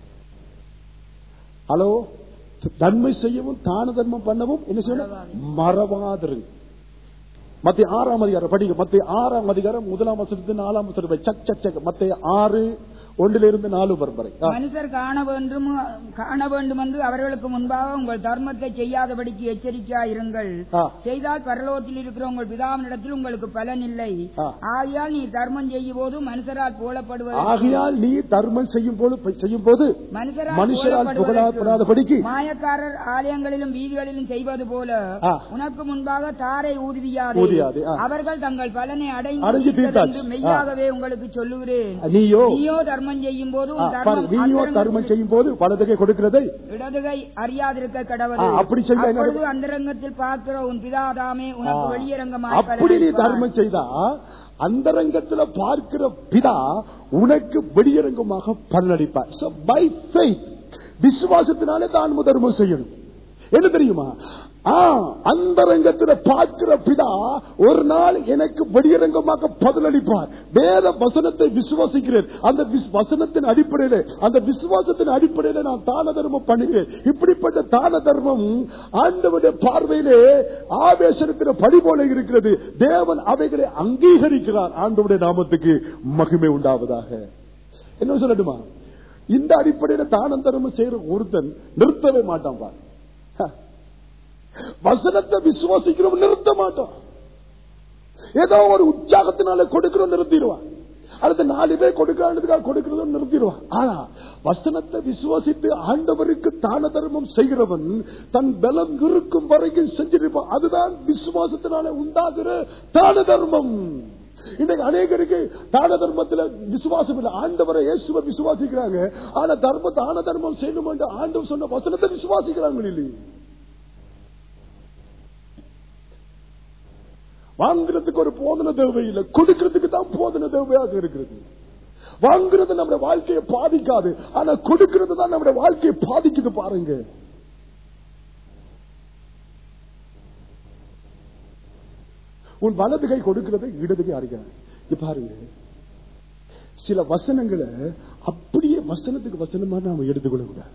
ஹலோ நன்மை செய்யவும் தான தர்மம் பண்ணவும் என்ன செய்யணும் மறவாதிருங்க மத்திய ஆறாம் அதிகாரம் படிங்க மத்திய ஆறாம் அதிகாரம் முதலாம் வசனத்து நாலாம் வசனம் வரை. சக் சக் சக் மத்திய ஆறு ஒன்றிலிருந்து நாலு வரும் வரை ஆ. மனுஷர் காண வேண்டும் காண வேண்டும் என்று அவர்களுக்கு முன்பாக உங்கள் தர்மத்தை செய்யாதபடிக்கு எச்சரிக்கையா இருங்கள் ஆ. செய்தால் பரலோகத்தில் இருக்கிற உங்கள் பிதாவினிடத்தில் உங்களுக்கு பலன் இல்லை ஆ. ஆகையால் நீ தர்மம் செய்யும் போது மனுஷரால் போலப்படுவது ஆகையால் நீ தர்மம் செய்யும் போது செய்யும் போது மனுஷரால் மனுஷரால் புகழப்படுவதற்கு புகழப்படாதபடிக்கு மாயக்காரர் ஆலயங்களிலும் வீதிகளிலும் செய்வது போல ஆ. உனக்கு முன்பாக தாரை ஊதுவியாதே ஊதியாதே, ஆ. அவர்கள் தங்கள் பலனை அடைஞ்சு அடைந்து தீர்த்தாச்சு. என்று மெய்யாகவே உங்களுக்கு சொல்லுகிறேன் நீயோ நீயோ தர்மம் செய்யும் போது ஆ, உன் பாரு, தர்மம் நீயோ அந்தரங்கத்தில் தர்மம் செய்யும் போது வலதுகை கொடுக்கிறதை இடதுகை அறியாதிருக்க கடவுள் ஆ, அப்படி செய்தா என்ன அப்பொழுது அந்தரங்கத்தில் பார்க்கிற உன் பிதாதாமே உனக்கு ஆ, வெளியரங்கமாய் அப்படி நீ பலனளிப்பார். தர்மம் செய்தா அந்தரங்கத்துல பார்க்கிற பிதா உனக்கு வெளியரங்கமாக பலனளிப்பார் So, by faith, விசுவாசத்தினாலே தான் தர்மம் செய்யணும் என்ன தெரியுமா ஆ, அந்தரங்கத்துல பார்க்கிற பிதா ஒரு நாள் எனக்கு வெளியரங்கமாக பதிலளிப்பார் வேத வசனத்தை விசுவாசிக்கிறேன் அந்த விஸ்- வசனத்தின் அடிப்படையில அந்த விசுவாசத்தின் அடிப்படையில நான் தான தர்மம் பண்ணுகிறேன் இப்படிப்பட்ட தான தர்மம் ஆண்டவருடைய பார்வையிலே ஆவேசனத்தின படி போல இருக்கிறது தேவன் அவைகளை அங்கீகரிக்கிறார் ஆண்டவருடைய நாமத்துக்கு மகிமை உண்டாவதாக என்ன சொல்லட்டுமா இந்த அடிப்படையில தானம் தர்மம் செய்யற ஒருத்தன் நிறுத்தவே மாட்டான் பார் ஹ. வசனத்தை விசுவாசிக்கிறவன் நிறுத்த மாட்டான் ஏதோ ஒரு உற்சாகத்தினால கொடுக்கிறோம் நிறுத்திடுவான் அடுத்த நாலு பேர் கொடுக்காததுக்காக கொடுக்கிறதும் நிறுத்திடுவான் ஆனா வசனத்தை விசுவாசித்து ஆண்டவருக்கு தான தர்மம் செய்கிறவன் தன் பலம் இருக்கும் வரைக்கும் செஞ்சிருப்பான் அதுதான் விசுவாசத்தினால உண்டாகிற தான தர்மம் இன்னைக்கு அநேகருக்கு தான தர்மத்துல விசுவாசம் இல்லை ஆண்டவரை இயேசுவை விசுவாசிக்கிறாங்க ஆனா தர்ம தான தர்மம் செய்யணும் என்று ஆண்டவர் சொன்ன வசனத்தை விசுவாசிக்கிறாங்க இல்லையே வாங்குறதுக்கு ஒரு போதனை தேவை இல்லை கொடுக்கிறதுக்கு தான் போதனை தேவையாக இருக்கிறது வாங்குறது நம்முடைய வாழ்க்கையை பாதிக்காது ஆனா கொடுக்கிறது தான் நம்முடைய வாழ்க்கையை பாதிக்குது பாருங்க உன் வலது கை கொடுக்கிறது இடது கை அறிகிறார் இப்ப பாருங்க சில வசனங்களை அப்படியே வசனத்துக்கு வசனமா நாம எடுத்துக்கொள்ள கூடாது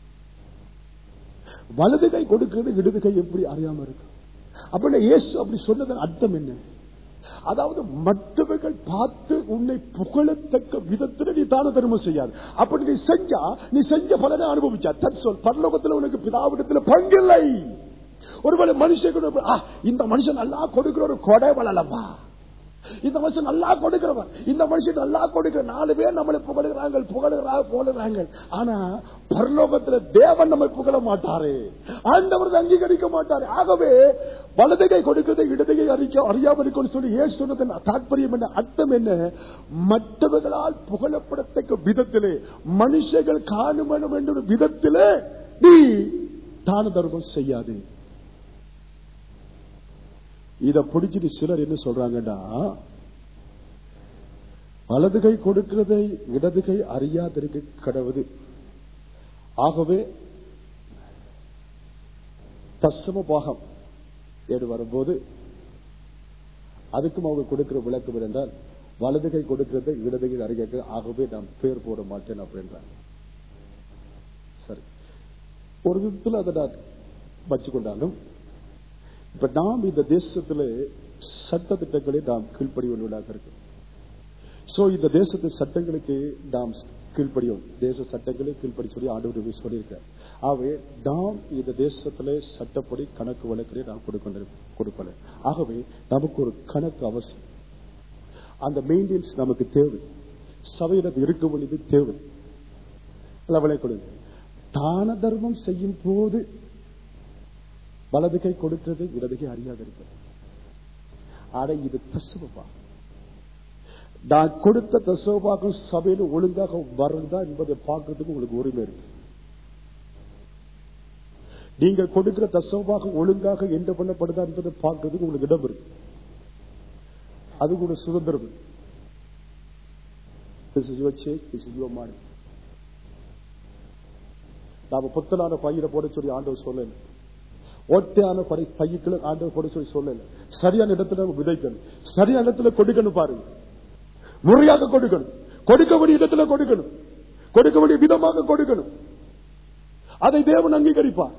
வலது கை கொடுக்கிறது இடது கை எப்படி அறியாம இருக்கும் அப்ப இயேசு அப்படி சொன்னதன் அர்த்தம் என்ன அதாவது மற்றவர்கள் பார்த்து உன்னை புகழத்தக்க விதத்துல நீ தான தர்மம் செய்யாது அப்படி நீ செஞ்சா நீ செஞ்ச பலனை அனுபவிச்சா தன் சொல் பரலோகத்துல உனக்கு பிதாவிடத்துல பங்கில்லை ஒருவேளை மனுஷன் இந்த மனுஷன் நல்லா கொடுக்கிற ஒரு கொடை வளலப்பா இந்த மனுஷன் நல்லா கொடுக்கிறவன் இந்த மனுஷன் நல்லா கொடுக்கிற நாலு பேர் நம்மளை புகழுகிறாங்க புகழுகிறாங்க புகழுகிறாங்க ஆனா பரலோகத்துல தேவன் நம்மை புகழ மாட்டாரு ஆண்டவர் அங்கீகரிக்க மாட்டாரு ஆகவே வலதுகை கொடுக்கிறதை இடதுகை அறிக்க அறியாமல் இருக்கும்னு சொல்லி ஏன் சொன்னதன் தாற்பயம் என்ன அர்த்தம் என்ன மற்றவர்களால் புகழப்படத்தக்க விதத்திலே மனுஷர்கள் காணும் வேண்டும் என்ற விதத்திலே நீ தான தர்மம் செய்யாது இத பிடிச்சிட்டு சிலர் என்ன சொல்றாங்கன்னா வலது கை கொடுக்கிறதை இடது கை அறியாதிருக்க கடவுது ஆகவே தசம பாகம் ஏடு வரும்போது அதுக்கும் அவங்க கொடுக்கிற விளக்கம் என்றால் வலது கை கொடுக்கிறதை இடது கை அறிக்க ஆகவே நான் பேர் போட மாட்டேன் அப்படின்றாங்க சரி ஒரு விதத்தில் அதை நான் வச்சுக்கொண்டாலும் இப்ப நாம் இந்த தேசத்துல சட்ட திட்டங்களை நாம் கீழ்ப்படிவதாக இருக்கு சோ இந்த தேசத்து சட்டங்களுக்கு நாம் கீழ்ப்படியும் தேச சட்டங்களை கீழ்ப்படி சொல்லி ஆண்டவர் சொல்லியிருக்கார் ஆகவே நாம் இந்த தேசத்திலே சட்டப்படி கணக்கு வழக்கிலே நாம் கொடுக்கணும் கொடுக்கல ஆகவே நமக்கு ஒரு கணக்கு அவசியம் அந்த மெயின்டெனன்ஸ் நமக்கு தேவை சபையில அது இருக்க வேண்டியது தேவை லெவலை கொடுங்க தான தர்மம் செய்யும் போது வலது கை கொடுக்கிறது இடது கை அறியாது இருக்கிறது ஆனா இது தசுவப்பா நான் கொடுத்த தசோபாகம் சபையில ஒழுங்காக வருதா என்பதை பார்க்கறதுக்கு உங்களுக்கு உரிமை இருக்கு நீங்கள் கொடுக்கிற தசோபாகம் ஒழுங்காக என்ன பண்ணப்படுதா என்பதை பார்க்கறதுக்கு உங்களுக்கு இடம் இருக்கு அது கூட சுதந்திரம் this is your chase this is your மாடி நாம புத்தலான பையில போட சொல்லி ஆண்டவர் சொல்லல ஒட்டையான பை பையுக்களை ஆண்டவர் போட சொல்லி சொல்லல சரியான இடத்துல நம்ம விதைக்கணும் சரியான இடத்துல கொடுக்கணும் பாருங்க முறையாக கொடுக்கணும் கொடுக்க வேண்டிய இடத்துல கொடுக்கணும் கொடுக்க வேண்டிய விதமாக கொடுக்கணும் அதை தேவன் அங்கீகரிப்பார்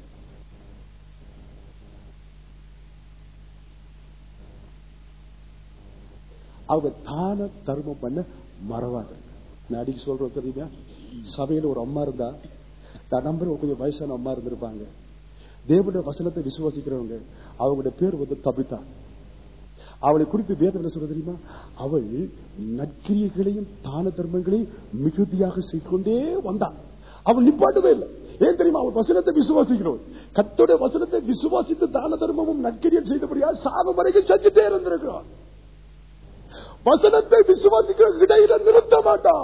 அவங்க தான தர்மம் பண்ண மறவாங்க நான் அடிக்க சொல்றேன் தெரியுமா சபையில ஒரு அம்மா இருந்தா நான் நம்புறேன் கொஞ்சம் வயசான அம்மா இருந்திருப்பாங்க தேவனுடைய வசனத்தை விசுவாசிக்கிறவங்க அவங்களுடைய பேர் வந்து தபிதா அவளை குறித்து வேதம் என்ன சொல்ற தெரியுமா அவள் நற்கிரியைகளையும் தான தர்மங்களையும் மிகுதியாக செய்து கொண்டே வந்தாள் அவள் நிப்பாட்டவே இல்லை ஏன் தெரியுமா அவள் வசனத்தை விசுவாசிக்கிறவள் கத்தோட வசனத்தை விசுவாசித்து தான தர்மமும் நற்கிரியம் செய்தபடியா சாபம் வரைக்கும் செஞ்சுட்டே இருந்திருக்கிறாள் வசனத்தை விசுவாசிக்கிற இடையில நிறுத்த மாட்டான்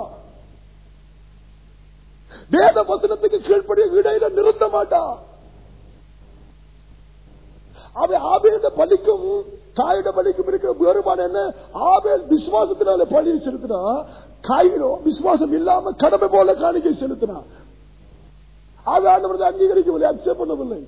வேத வசனத்துக்கு கீழ்ப்படிய இடையில நிறுத்த மாட்டான் அவன் ஆபேல பலிக்கும் காயிட பலிக்கும் இருக்கிற வேறுபாடு என்ன ஆபேல் விசுவாசத்தினால பலி செலுத்தினா காயினோ விசுவாசம் இல்லாம கடமை போல காணிக்கை செலுத்தினா அவன் ஆண்டவரது அங்கீகரிக்கவில்லை அக்செப்ட் பண்ணவில்லை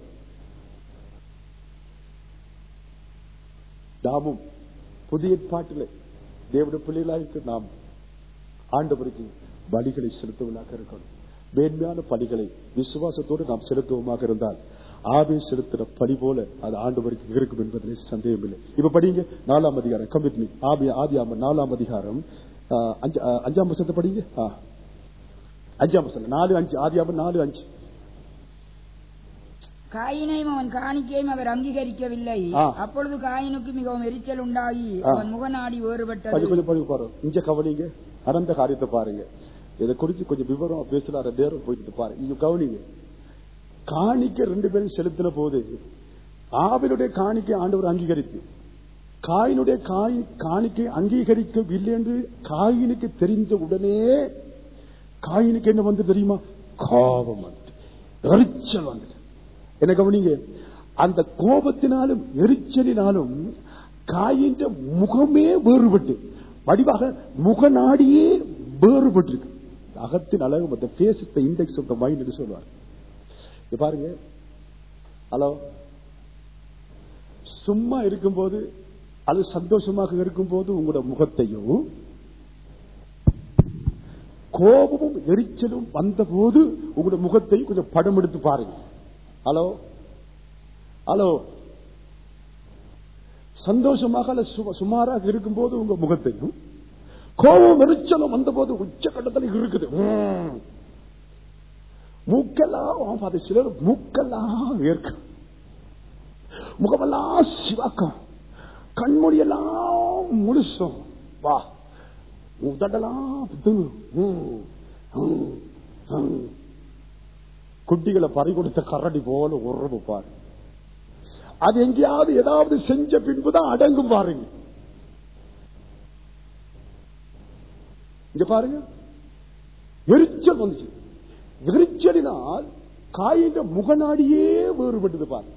நாமும் புதிய பாட்டில் தேவனுடைய பிள்ளைகளாக நாம் ஆண்டவருக்கு பலிகளை செலுத்துவதாக இருக்கணும் மேன்மையான பலிகளை விசுவாசத்தோடு நாம் செலுத்துவோமாக இருந்தால் ஆவே செலுத்துற பலி போல அது ஆண்டவருக்கு இருக்கும் என்பதில் சந்தேகம் இல்லை இப்ப படிங்க நாலாம் அதிகாரம் கமிட் மீ ஆபி ஆதி ஆம நாலாம் அதிகாரம் ஆஹ், அஞ்சு- ஆஹ், அஞ்சாம் வசனத்தை படிங்க ஆ. அஞ்சாம் வசனம் நாலு அஞ்சு ஆதி ஆம நாலு அஞ்சு காயினையும் அவன் காணிக்கையும் அவர் அங்கீகரிக்கவில்லை ஆ. அப்பொழுது காயினுக்கு மிகவும் எரிச்சல் உண்டாகி ஆ. அவன் முகநாடி கொஞ்சம் வேறுபட்டது கொஞ்சம் படிங்க பாருங்க இங்க கவனிங்க நடந்த காரியத்தை பாருங்க இதை குறித்து கொஞ்சம் விவரம் பேசலாற நேரம் போயிட்டு பாருங்க இங்க கவனிங்க காணிக்கை ரெண்டு பேரும் செலுத்தின போது ஆவினுடைய காணிக்கை ஆண்டவர் அங்கீகரித்து காயினுடைய காய் காணிக்கை அங்கீகரிக்கவில்லை என்று காயினுக்கு தெரிந்த உடனே காயினுக்கு என்ன வந்து தெரியுமா கோபம் வந்துட்டு எரிச்சல் வந்துட்டு என்ன கவனிங்க அந்த கோபத்தினாலும் எரிச்சலினாலும் காயின்ற முகமே வேறுபட்டு வடிவாக முகநாடியே வேறுபட்டிருக்கு அகத்தின் அழகு மற்ற face the index of the mind என்று சொல்லுவார் இங்க பாருங்க ஹலோ சும்மா இருக்கும்போது அது சந்தோஷமாக இருக்கும்போது உங்களோட முகத்தையும் கோபமும் எரிச்சலும் வந்தபோது உங்களோட முகத்தையும் கொஞ்சம் படம் எடுத்து பாருங்க ஹலோ ஹலோ சந்தோஷமாக அல்ல சும- சுமாராக இருக்கும்போது உங்க முகத்தையும் கோபம் எரிச்சலும் வந்தபோது உச்சக்கட்டத்தில் இருக்குது உம். மூக்கெல்லாம் அது சிலர் மூக்கெல்லாம் வேர்க்கும் முகமெல்லாம் சிவக்கம் கண்மொழியெல்லாம் முழுசும் வா உதடெல்லாம் புத்துங்கும். உம். உம். உம். குட்டிகளை பறி கொடுத்த கரடி போல உறவு பாரு அது எங்கேயாவது ஏதாவது செஞ்ச பின்புதான் அடங்கும் பாருங்க இங்க பாருங்க எரிச்சல் வந்துச்சு எரிச்சலினால் காயின்ற முகநாடியே வேறுபட்டது பாருங்க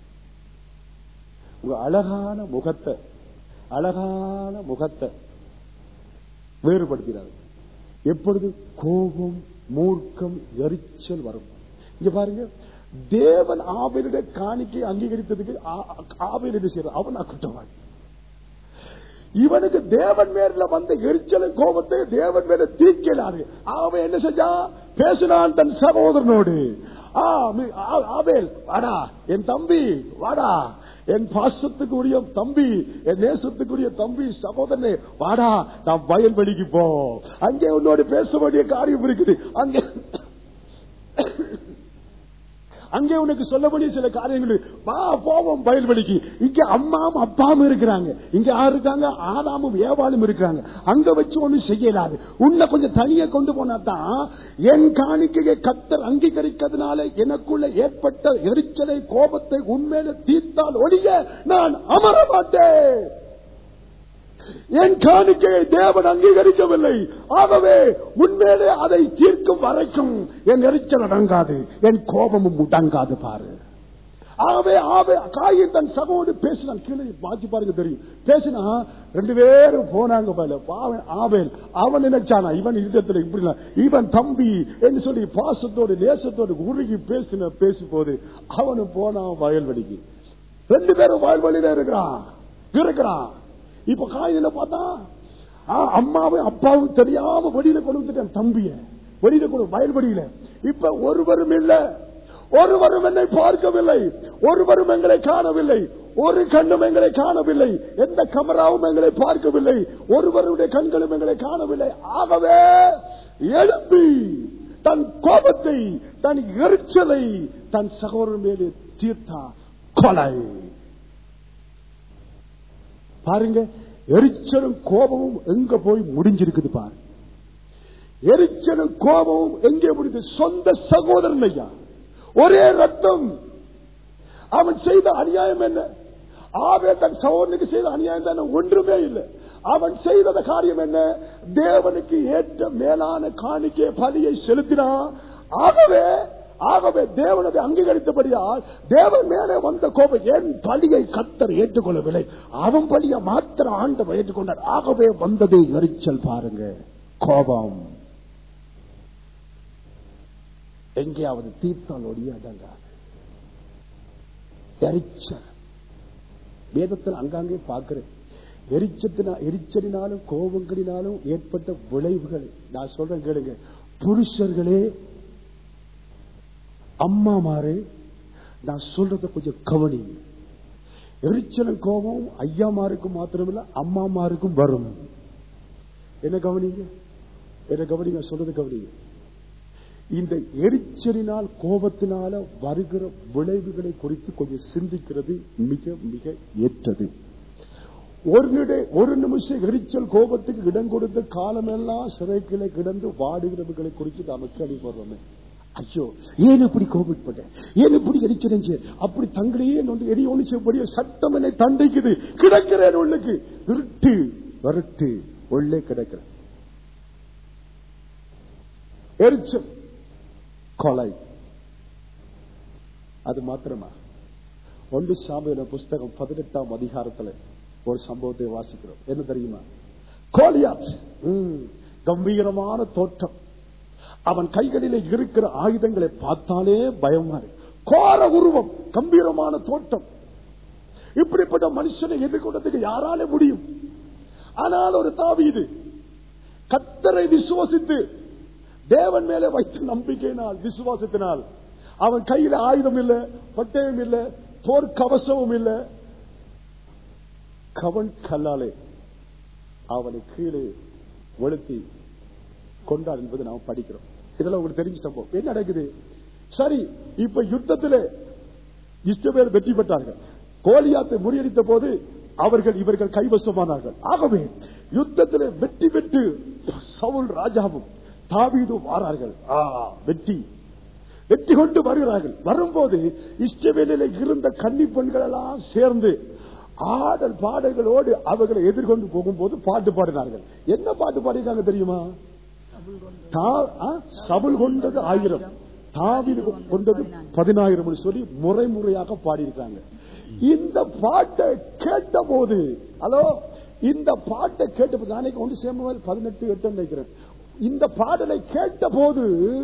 உங்க அழகான முகத்தை அழகான முகத்தை வேறுபடுத்தினார் எப்பொழுது கோபம் மூர்க்கம் எரிச்சல் வரும் இங்க பாருங்க தேவன் ஆபேலுடைய காணிக்கை அங்கீகரித்ததுக்கு ஆ- ஆபேல் என்ன செய்யறார் அவன் நான் குற்றவாளி இவனுக்கு தேவன் மேல வந்த எரிச்சல கோபத்தை தேவன் மேல தீக்கலாது அவன் என்ன செஞ்சா பேசினான் தன் சகோதரனோடு ஆ, மி- ஆ- ஆபேல் வாடா என் தம்பி வாடா என் பாசத்துக்குரிய தம்பி என் நேசத்துக்குரிய தம்பி சகோதரனே வாடா நான் வயல்வெளிக்கு போ அங்கே உன்னோடு பேச வேண்டிய காரியம் இருக்குது அங்கே அங்கே உனக்கு சொல்ல வேண்டிய சில காரியங்கள் வா போவோம் வயல்வெளிக்கு இங்க அம்மாவும் அப்பாவும் இருக்கிறாங்க இங்க யார் இருக்காங்க ஆதாமும் ஏவாளும் இருக்கிறாங்க அங்க வச்சு ஒண்ணும் செய்யலாது உன்னை கொஞ்சம் தனியா கொண்டு போனா தான் என் காணிக்கையை கத்தர் அங்கீகரிக்கிறதுனால எனக்குள்ள ஏற்பட்ட எரிச்சலை கோபத்தை உண்மையில தீர்த்தால் ஒழிய நான் அமர மாட்டேன் என் காணிக்கையை தேவன் அங்கீகரிக்கவில்லை ஆகவே உண்மையிலே அதை தீர்க்கும் வரைக்கும் என் எரிச்சல் அடங்காது என் கோபமும் முடங்காது பாரு ஆகவே ஆவே காயின் தன் சகோடு பேசினான் கீழே மாற்றி பாருங்க தெரியும் பேசினா ரெண்டு பேரும் போனாங்க பாரு பாவன் ஆவேல் அவன் நினைச்சானா இவன் யுத்தத்துல இப்படி இல்ல. இவன் தம்பி என்று சொல்லி பாசத்தோடு நேசத்தோடு உருகி பேசின பேசும் போது அவனும் போனான் வயல்வெளிக்கு ரெண்டு பேரும் வயல்வெளியில இருக்கிறான் இருக்கிறான் இப்ப காயில பார்த்தா ஆ, அம்மாவும் அப்பாவும் தெரியாம வெளியில கொண்டு வந்துட்டேன் தம்பிய வெளியில கொண்டு வயல்வெளியில இப்ப ஒருவரும் இல்ல ஒருவரும் என்னை பார்க்கவில்லை ஒருவரும் எங்களை காணவில்லை ஒரு கண்ணும் எங்களை காணவில்லை எந்த கமராவும் எங்களை பார்க்கவில்லை ஒருவருடைய கண்களும் எங்களை காணவில்லை ஆகவே எழுப்பி தன் கோபத்தை தன் எரிச்சலை தன் சகோதரன் மேலே தீர்த்தா கொலை பாருங்க எரிச்சலும் கோபமும் எங்க போய் முடிஞ்சிருக்குது பாரு எரிச்சலும் கோபமும் எங்கே முடிந்து சொந்த சகோதரன் ஐயா ஒரே ரத்தம் அவன் செய்த அநியாயம் என்ன ஆவே தன் சகோதரனுக்கு செய்த அநியாயம் தானே ஒன்றுமே இல்லை அவன் செய்த காரியம் என்ன தேவனுக்கு ஏற்ற மேலான காணிக்கை பலியை செலுத்தினான் ஆகவே ஆகவே தேவனதை அங்கீகரித்தபடியால் தேவன் மேலே வந்த கோபம் என் பலியை கத்தர் ஏற்றுக்கொள்ளவில்லை அவன் பலியை மாத்திரம் ஆண்டவர் ஏற்றுக்கொண்டார் ஆகவே வந்தது எரிச்சல் பாருங்க கோபம் எங்கேயாவது தீர்த்தால் ஒடியாதங்க எரிச்சல் வேதத்தில் அங்காங்கே பார்க்கிறேன் எரிச்சத்தினா எரிச்சலினாலும் கோபங்களினாலும் ஏற்பட்ட விளைவுகள் நான் சொல்றேன் கேளுங்க புருஷர்களே அம்மாமாரே நான் சொல்றத கொஞ்சம் கவனி எரிச்சலும் கோபமும் ஐயாமாருக்கும் மாத்திரமில்ல அம்மாமாருக்கும் வரும் என்ன கவனிங்க என்ன கவனிங்க சொல்றது கவனிங்க இந்த எரிச்சலினால் கோபத்தினால வருகிற விளைவுகளை குறித்து கொஞ்சம் சிந்திக்கிறது மிக மிக ஏற்றது ஒரு நிட- ஒரு நிமிஷம் எரிச்சல் கோபத்துக்கு இடம் கொடுத்த காலமெல்லாம் சிறைக்கிளை கிடந்து வாடுகிறவர்களை குறித்து நாம கேள்விப்படுறோமே ஐயோ ஏன் இப்படி கோபிப்பட்டேன் ஏன் இப்படி எரிச்சடைஞ்சு அப்படி தங்களையே நொந்து எரி ஒண்ணு செய்யக்கூடிய சத்தம் என்னை தண்டைக்குது கிடக்கிறேன் உள்ளுக்கு விருட்டு வரட்டு உள்ளே கிடக்கிறேன் எரிச்சல் கொலை அது மாத்திரமா ஒன்று சாமியில புஸ்தகம் பதினெட்டாம் அதிகாரத்துல ஒரு சம்பவத்தை வாசிக்கிறோம் என்ன தெரியுமா கோலியாத் ம், கம்பீரமான தோற்றம் அவன் கைகளிலே இருக்கிற ஆயுதங்களை பார்த்தாலே பயமா இருக்கு கோர உருவம் கம்பீரமான தோற்றம் இப்படிப்பட்ட மனுஷனை எதிர்கொண்டதுக்கு யாரால முடியும் ஆனால் ஒரு தாவீது கத்தரை விசுவசித்து தேவன் மேலே வைத்த நம்பிக்கையினால் விசுவாசத்தினால் அவன் கையில ஆயுதம் இல்ல பட்டயம் இல்ல போர் கவசமும் இல்ல கவன் கல்லாலே அவனை கீழே வெளுத்தி கொண்டார் என்பதை நாம் படிக்கிறோம் இதெல்லாம் உங்களுக்கு தெரிஞ்ச சம்பவம் என்ன நடக்குது சரி இப்ப யுத்தத்திலே இஷ்டபேர் வெற்றி பெற்றார்கள் கோலியாத்தை முறியடித்த போது அவர்கள் இவர்கள் கைவசமானார்கள் ஆகவே யுத்தத்திலே வெற்றி பெற்று சவுல் ராஜாவும் தாவீதும் வாரார்கள் ஆ, வெற்றி வெற்றி கொண்டு வருகிறார்கள் வரும்போது இஷ்டவேலில் இருந்த கன்னி பெண்கள் எல்லாம் சேர்ந்து ஆடல் பாடல்களோடு அவர்களை எதிர்கொண்டு போகும்போது பாட்டு பாடினார்கள் என்ன பாட்டு பாடிருக்காங்க தெரியுமா தா- ஆ, சவுல் கொண்டது ஆயிரம் தாவீது கொண்டது பதினாயிரம் சொல்லி முறை முறையாக பாடியிருக்காங்க இந்த பாட்டை கேட்ட போது ஹலோ இந்த பாட்டை கேட்ட போது நானே ஒன்று சேமல் பதினெட்டு எட்டு நினைக்கிறேன் இந்த பாடலை கேட்ட போது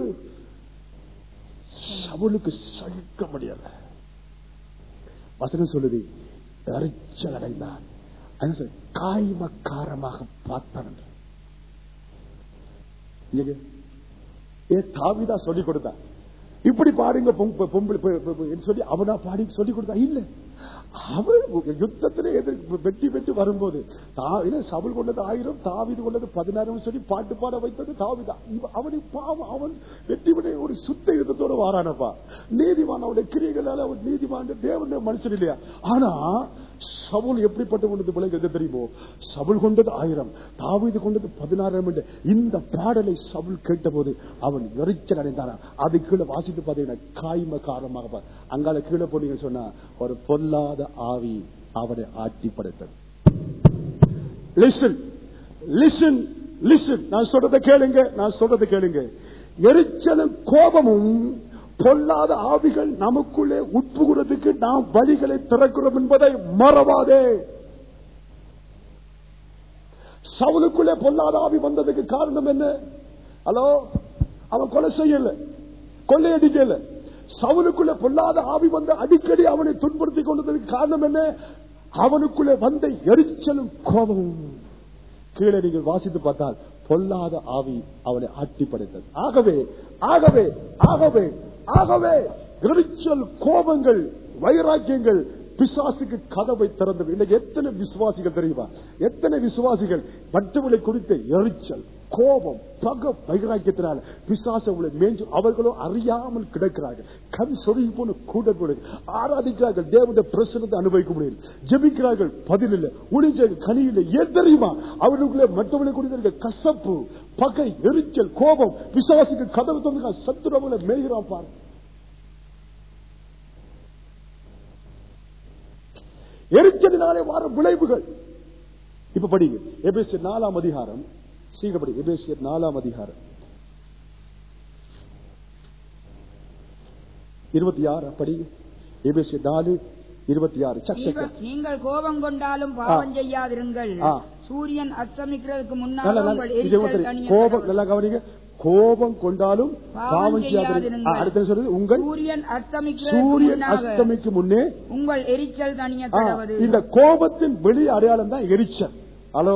சவுலுக்கு சகிக்க முடியல வசனம் சொல்லுது எரிச்சல் அடைந்தான் அது சொல்லு, காய்மக்காரமாக பார்த்தான் என்று. இங்க ஏ தாவிதா சொல்லிக் கொடுத்தான் இப்படி பாருங்க பொம்- பொம்பளை பொ- பொ- பொ- சொல்லி அவனா பாடி சொல்லி கொடுத்தா இல்ல அவன் யுத்தத்திலே எதிர் வெற்றி பெற்று வரும்போது தா- என்ன சவுல் கொண்டது ஆயிரம் தாவிது கொண்டது பதினாயிரம் சொல்லி பாட்டு பாட வைத்தது தாவிதா இவ- அவனை பாவம் அவன் வெற்றி பெற்ற ஒரு சுத்த யுத்தத்தோட வாரானப்பா நீதிமான் அவனுடைய கிரியைகளால அவன் நீதிமான் தேவனுடைய மனுஷன் இல்லையா ஆனா சவுல் எப்படிப்பட்ட கொண்டது விளங்குது தெரியுமோ சவுல் கொண்டது ஆயிரம் தாவீது கொண்டது பதினாயிரம் என்று இந்த பாடலை சவுல் கேட்டபோது அவன் எரிச்சல் அடைந்தான் அது கீழே வாசித்து பார்த்தீங்கன்னா காய்ம காரணமாக பார். அங்கால கீழே போனீங்க சொன்னா ஒரு பொல்லாத ஆவி அவனை ஆட்டி படைத்தது லிசன் லிசன் லிசன் நான் சொல்றதை கேளுங்க நான் சொல்றதை கேளுங்க எரிச்சலும் கோபமும் பொல்லாத ஆவிகள் நமக்குள்ளே உட்புகிறதுக்கு நாம் வழிகளை திறக்கிறோம் என்பதை மறவாதே சவுலுக்குள்ளே பொல்லாத ஆவி வந்ததுக்கு காரணம் என்ன ஹலோ அவன் கொலை செய்யல கொள்ளையடிக்கல சவுலுக்குள்ள பொல்லாத ஆவி வந்து அடிக்கடி அவனை துன்புறுத்தி கொண்டதற்கு காரணம் என்ன அவனுக்குள்ளே வந்த எரிச்சலும் கோபமும் கீழே நீங்கள் வாசித்து பார்த்தால் பொல்லாத ஆவி அவனை ஆட்டி படைத்தது ஆகவே ஆகவே ஆகவே ஆகவே எரிச்சல் கோபங்கள் வைராக்கியங்கள் பிசாசுக்கு கதவை திறந்தது இன்னைக்கு எத்தனை விசுவாசிகள் தெரியுமா எத்தனை விசுவாசிகள் மற்றவர்களை குறித்த எரிச்சல் கோபம் பக வைராக்கியத்தினால பிசாசு அவங்களை மேஞ்சு அவர்களும் அறியாமல் கிடக்கிறார்கள் கண் சொருகி போன கூட ஆராதிக்கிறார்கள் தேவனுடைய பிரசனத்தை அனுபவிக்க முடியல ஜெபிக்கிறார்கள் பதில் இல்லை உளிஞ்ச கனி இல்லை ஏன் தெரியுமா அவர்களுக்குள்ளே மற்றவர்களை குறித்த கசப்பு பகை எரிச்சல் கோபம் பிசாசுக்கு கதவு தந்து சத்துரவங்களை மேய்கிறான் பாரு எரிச்சலினாலே வர விளைவுகள் இப்ப படிங்க எபேசியர் நாலாம் அதிகாரம் சீக்கிரப்படி எபேசியர் நாலாம் அதிகாரம் இருபத்தி ஆறு படிங்க எபேசியர் நாலு இருபத்தி ஆறு சக் சக் நீங்கள்- நீங்கள் கோபம் கொண்டாலும் பாவம் செய்யாதிருங்கள் ஆ. சூரியன் அஸ்தமிக்கிறதுக்கு நல்ல, முன்னால் நல்ல. உங்கள் இது எரிச்சல் வந்து தணிய கோபம் கடவுள். நல்லா கவனிங்க கோபம் கொண்டாலும் பாவம் பாவம் செய்யாதிருங்கள் செய்யாதிருங்கள். ஆ, அடுத்து என்ன சொல்றது உங்கள் சூரியன் அஸ்தமிக்கிறதுக்கு சூரியன் முன்னாக அஸ்தமிக்கு முன்னே உங்கள் எரிச்சல் தனிய ஆ, கடவுது இந்த கோபத்தின் வெளி அடையாளம் தான் எரிச்சல் ஹலோ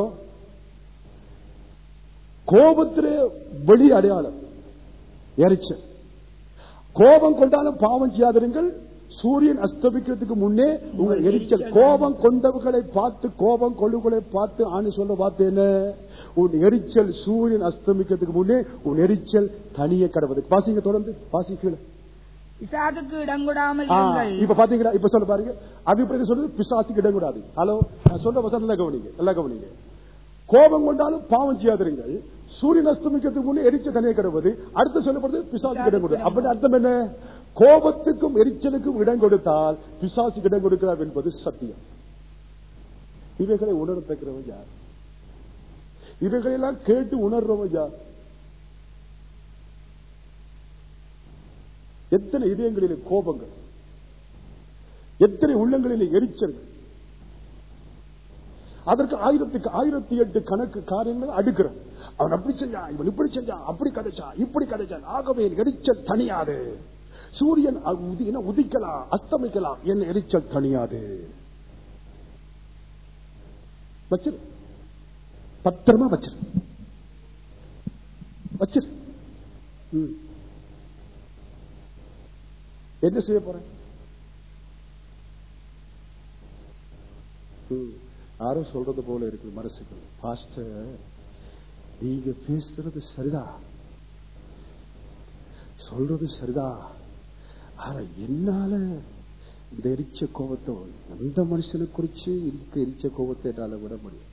கோபத்திலே வெளி அடையாளம் எரிச்சல் கோபம் கொண்டாலும் பாவம் செய்யாதிருங்கள் சூரியன் அஸ்தமிக்கிறதுக்கு முன்னே உங்கள் எரிச்சல் கோபம் கொண்டவர்களை பார்த்து கோபம் கொள்ளுகளை பார்த்து ஆணி சொல்ல பார்த்து என்ன உன் எரிச்சல் சூரியன் அஸ்தமிக்கிறதுக்கு முன்னே உன் எரிச்சல் தனிய கடவுது பாசிங்க தொடர்ந்து பாசி கீழே பிசாதுக்கு இடங்கொடாமல் ஆ, இருங்கள் இப்ப பாத்தீங்களா இப்ப சொல்ல பாருங்க அது பிறகு சொல்றது பிசாசுக்கு இடம் கூடாது ஹலோ நான் சொல்ற வசனம் நல்லா கவனிங்க நல்லா கவனிங்க கோபம் கொண்டாலும் பாவம் செய்யாதிருங்கள் சூரியன் அஸ்தமிக்கிறதுக்கு முன்னே எரிச்ச தனியை கிடவது அடுத்து சொல்லப்படுது பிசாசுக்கு இடம் கொடுத்து அப்படி அர்த்தம் என்ன கோபத்துக்கும் எரிச்சலுக்கும் இடம் கொடுத்தால் பிசாசுக்கு இடம் கொடுக்கிறார் என்பது சத்தியம் இவைகளை உணரத்தக்கிறவன் யார் இவைகளெல்லாம் கேட்டு உணர்றவன் யார் எத்தனை இதயங்களிலே கோபங்கள் எத்தனை உள்ளங்களிலே எரிச்சல் அதற்கு ஆயிரத்துக்கு ஆயிரத்தி எட்டு கணக்கு காரியங்கள் அடுக்கிறோம் அவன் அப்படி செஞ்சான் இவன் இப்படி செஞ்சான் அப்படி கதைச்சான் இப்படி கதைச்சான் ஆகவே என் எரிச்சல் தனியாது சூரியன் அ- உதி- என்ன உதிக்கலாம் அஸ்தமிக்கலாம் என் எரிச்சல் தனியாது வச்சிரு பத்திரமா வச்சிரு வச்சிரு ம். என்ன செய்ய போறேன் ம். யாரோ சொல்றது போல இருக்கு மனசுக்கு பாஸ்டர் நீங்க பேசுறது சரிதான் சொல்றது சரிதான் ஆனா என்னால இந்த எரிச்ச கோபத்தை அந்த மனுஷனை குறிச்சு இருக்க எரிச்ச கோபத்தை என்னால விட முடியும்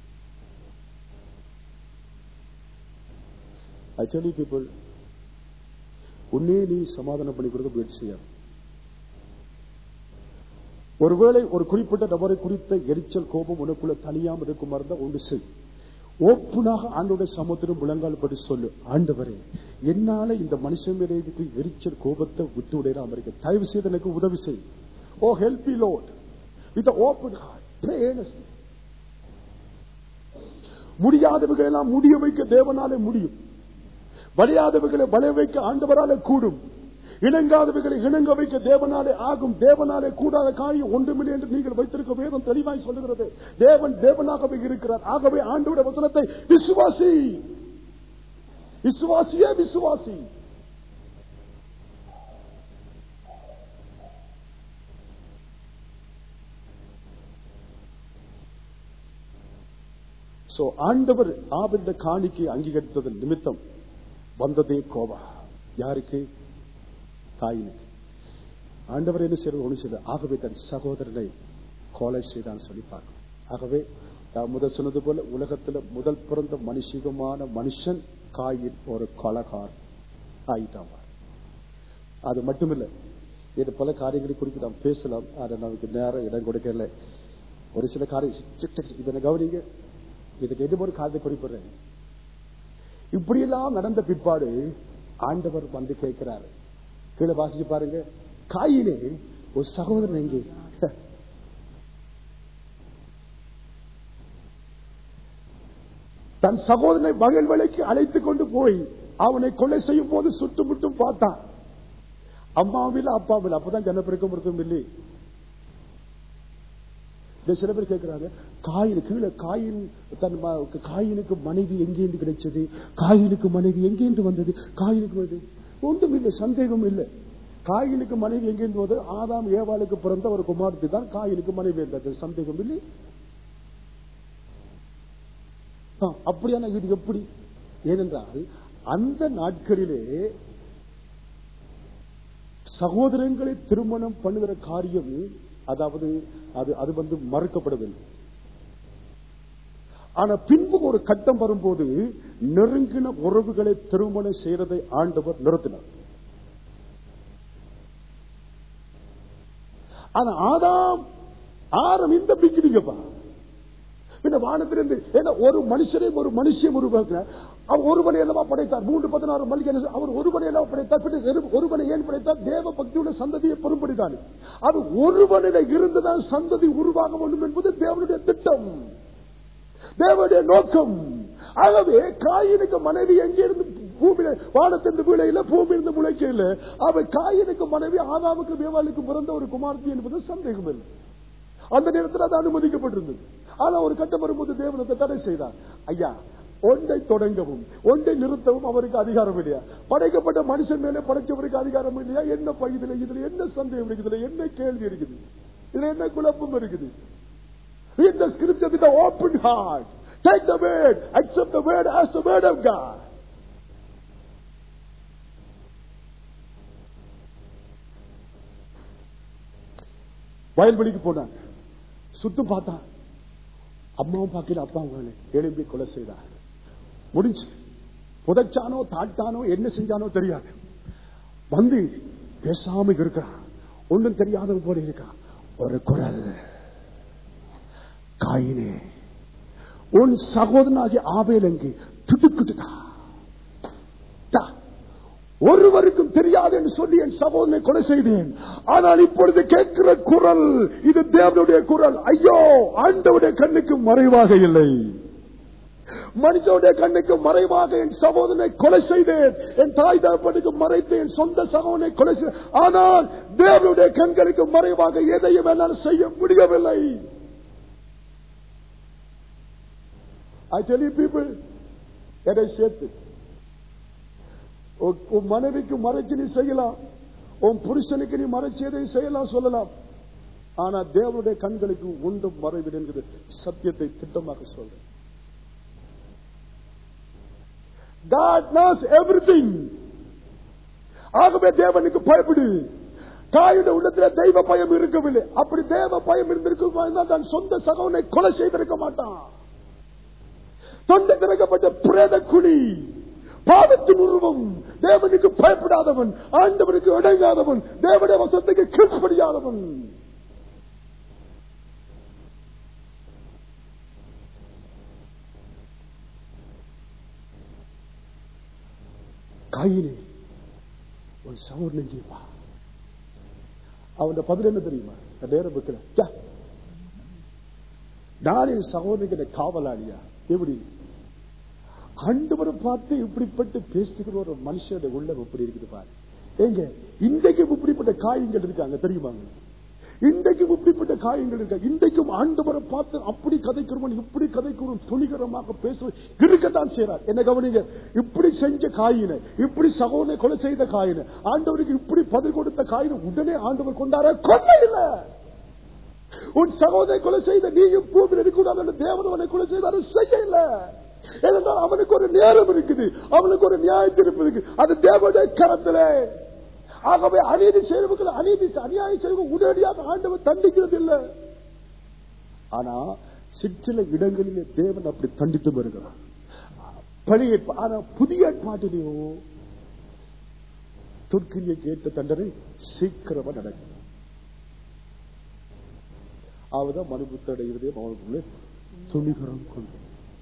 ஆக்சுவலி பீப்புள் உன்னே நீ சமாதானம் பண்ணி கொடுக்க முயற்சி செய்யாது ஒருவேளை ஒரு குறிப்பிட்ட நபரை குறித்த எரிச்சல் கோபம் உனக்குள்ள தனியாம இருக்குமா இருந்தா ஒன்று செய் ஓப்பனாக ஆண்டோட சமுத்திரம் முழங்கால் படி சொல்லு ஆண்டவரே என்னால இந்த மனுஷன் மேலே இருக்கிற எரிச்சல் கோபத்தை விட்டு விடையாம இருக்க தயவு செய்து எனக்கு உதவி செய் oh help you Lord with open heart pray earnestly. முடியாதவர்கள் எல்லாம் முடிய வைக்க தேவனாலே முடியும் வலியாதவர்களை வளைய வைக்க ஆண்டவராலே கூடும் இணங்காதவைகளை இணங்க வைக்க தேவனாலே ஆகும் தேவனாலே கூடாத காரியம் ஒன்றுமில்லை என்று நீங்கள் வைத்திருக்க வேதம் தெளிவாய் சொல்லுகிறது தேவன் தேவனாகவே இருக்கிறார் ஆகவே ஆண்டோட வசனத்தை விசுவாசி விசுவாசியே விசுவாசி சோ ஆண்டவர் ஆபந்த காணிக்கை அங்கீகரித்ததன் நிமித்தம் வந்ததே கோபா யாருக்கு காயினுக்கு ஆண்டவர் என்ன செய்யறது ஒண்ணு செய்த ஆகவே தன் சகோதரனை கொலை செய்தான் சொல்லி பார்க்கணும் ஆகவே நான் முதல் சொன்னது போல உலகத்துல முதல் பிறந்த மனுஷிகமான மனுஷன் காயின் ஒரு கொலகார் ஆயிட்டான் அது மட்டுமில்லை இது பல காரியங்களை குறித்து நாம் பேசலாம் அதை நமக்கு நேரம் இடம் கொடுக்கல ஒரு சில காரியம் சிக் சிக் சிக் இதை கவனிங்க இதுக்கு எது ஒரு காரியத்தை குறிப்பிடுறேன் இப்படியெல்லாம் நடந்த பிற்பாடு ஆண்டவர் வந்து கேட்கிறாரு கீழே வாசிச்சு பாருங்க காயிலே ஒரு சகோதரன் எங்கே தன் சகோதரனை மகள் விலைக்கு அழைத்துக் கொண்டு போய் அவனை கொலை செய்யும் போது சுட்டு முட்டும் பார்த்தான் அம்மாவில் அப்பாவில் அப்பதான் ஜனப்பெருக்க மருத்துவம் இல்லை இதை சில பேர் கேட்கிறாங்க காயின் கீழே காயின் தன் ம- காயினுக்கு மனைவி எங்கேந்து கிடைச்சது காயினுக்கு மனைவி எங்கேந்து வந்தது காயினுக்கு வந்தது ஒன்றும் இல்லை சந்தேகம் இல்லை காயினுக்கு மனைவி எங்கேந்து வந்தது ஆதாம் ஏவாளுக்கு பிறந்த ஒரு குமாரத்தை தான் காயினுக்கு மனைவி இருந்தது சந்தேகம் இல்லை ஆ, அப்படியான இது எப்படி ஏனென்றால் அந்த நாட்களிலே சகோதரங்களை திருமணம் பண்ணுகிற காரியம் அதாவது அது அது வந்து மறுக்கப்படவில்லை ஆனா பின்பு ஒரு கட்டம் வரும்போது நெருங்கின உறவுகளை திருமணம் செய்யறதை ஆண்டவர் நிறுத்தினார் ஆனா ஆதாம் ஆரம் இந்த பிடிக்கிறீங்கப்பா பின்ன வானத்திலிருந்து ஏன்னா ஒரு மனுஷரையும் ஒரு மனுஷியம் உருவாக்குறார் அவர் ஒருவனை என்னவா படைத்தார் மூன்று பதினாறு மல்லிகை என்ன சொல்~ அவர் ஒருவனை என்னவா படைத்தார் பின்ன வெறும் ஒருவனை ஏன் படைத்தார் தேவ பக்தியுள்ள சந்ததியை பெரும்படிதான் அது ஒருவனிட இருந்துதான் சந்ததி உருவாக வேண்டும் என்பது தேவனுடைய திட்டம் தேவனுடைய நோக்கம் ஆகவே காயினுக்கு மனைவி எங்கிருந்து பூமியில வானத்திலிருந்து விளையில பூமியிலிருந்து முளைக்கல அவ காயினுக்கு மனைவி ஆதாமுக்கு தேவாளுக்கு பிறந்த ஒரு குமார்த்தி என்பது சந்தேகம் இல்லை அந்த நேரத்தில் அது அனுமதிக்கப்பட்டிருந்தது ஆனா ஒரு கட்டம் வரும்போது தேவனத்தை தடை செய்தார் ஐயா ஒன்றை தொடங்கவும் ஒன்றை நிறுத்தவும் அவருக்கு அதிகாரம் இல்லையா படைக்கப்பட்ட மனுஷன் மேலே படைச்சவருக்கு அதிகாரம் இல்லையா என்ன பகுதியில் இதுல என்ன சந்தேகம் இருக்குது இதுல என்ன கேள்வி இருக்குது இதுல என்ன குழப்பம் இருக்குது Read the scripture with an open heart. Take the word. Accept the word as the word of God. வயல்வெளிக்கு போனாங்க சுத்தம் பார்த்தான் அம்மாவும் பார்க்கல அப்பாவும் பார்க்கல எழும்பி கொலை செய்தார் முடிஞ்சு புதைச்சானோ தாட்டானோ என்ன செஞ்சானோ தெரியாது வந்து பேசாம இருக்கிறான் ஒன்றும் தெரியாதவன் போல இருக்கான் ஒரு குரல் காயினே உன் சகோதரனாகிய ஆபேல் எங்கு திடுக்கிட்டுதா தா. ஒருவருக்கும் தெரியாது என்று சொல்லி என் சகோதரனை கொலை செய்தேன் ஆனால் இப்பொழுது கேட்கிற குரல் இது தேவனுடைய குரல் ஐயோ ஆண்டவுடைய கண்ணுக்கு மறைவாக இல்லை மனுஷனுடைய கண்ணுக்கு மறைவாக என் சகோதரனை கொலை செய்தேன் என் தாய் தகப்பனுக்கு மறைத்து என் சொந்த சகோதரனை கொலை செய்தேன் ஆனால் தேவனுடைய கண்களுக்கு மறைவாக எதையும் என்னால் செய்ய முடியவில்லை I tell you people, எதை சேர்த்து உன் உன் மனைவிக்கு மறைச்சு நீ செய்யலாம் உன் புருஷனுக்கு நீ மறைச்சதை செய்யலாம் சொல்லலாம் ஆனா தேவனுடைய கண்களுக்கு ஒன்றும் மறைவில்லை என்கிற சத்தியத்தை திட்டமாக சொல்றேன் God knows everything. ஆகவே தேவனுக்கு பயப்படு தாயுடைய உள்ளத்துல தெய்வ பயம் இருக்கவில்லை அப்படி தேவ பயம் இருந்திருக்கும் தன் சொந்த சகோதரனை கொலை செய்திருக்க மாட்டான் தொண்டை திறக்கப்பட்ட பிரேத குழி பாவத்தின் உருவம் தேவனுக்கு பயப்படாதவன் ஆண்டவனுக்கு அடங்காதவன் தேவனுடைய வசத்துக்கு கீழ்ப்படியாதவன் காயினே உன் சவுர் நெஞ்சிப்பா அவன் பதில் என்ன தெரியுமா நேரம் வைக்கல ச்சே. நான் என் சகோதரிக்கிற காவலாளியா எப்படி ஆண்டவரை பார்த்து இப்படிப்பட்டு பேசுகிற ஒரு மனுஷனுடைய உள்ளம் எப்படி இருக்குது பாரு ஏங்க இன்றைக்கும் இப்படிப்பட்ட காயங்கள் இருக்காங்க தெரியுமாங்க இன்றைக்கும் இப்படிப்பட்ட காயங்கள் இருக்காங்க இன்றைக்கும் ஆண்டவரை பார்த்து அப்படி கதைக்கிறவன் இப்படி கதைக்கிறவன் துணிகரமாக பேசுவன் இருக்கத்தான் செய்யறார் என்ன கவனிங்க இப்படி செஞ்ச காயினை இப்படி சகோதரனை கொலை செய்த காயினை ஆண்டவருக்கு இப்படி பதில் கொடுத்த காயினை உடனே ஆண்டவர் கொண்டார கொல்ல இல்ல உன் சகோதரை கொலை செய்த நீயும் பூமியில் இருக்கக்கூடாது தேவன் அவனை கொலை செய்த அதை செய்யல ஏனென்றால் அவனுக்கு ஒரு நேரம் இருக்குது அவனுக்கு ஒரு நியாய தீர்ப்பு இருக்கு அது தேவனுடைய கரத்திலே ஆகவே அநீதி செய்வர்கள் அநீதி அநியாயம் செய்வர்கள் உடனடியாக ஆண்டவர் தண்டிக்கிறது இல்லை ஆனா சிற்சில இடங்களிலே தேவன் அப்படி தண்டித்து வருகிறார் பழைய ஏற்பா- ஆனா புதிய ஏற்பாட்டிலேயோ துர்க்கிரியை கேட்ட தண்டனை சீக்கிரமா நடக்கும் அவதான் மனுபுத்தோட இருதயம் அவனுக்குள்ளே துணிகரம் கொண்டு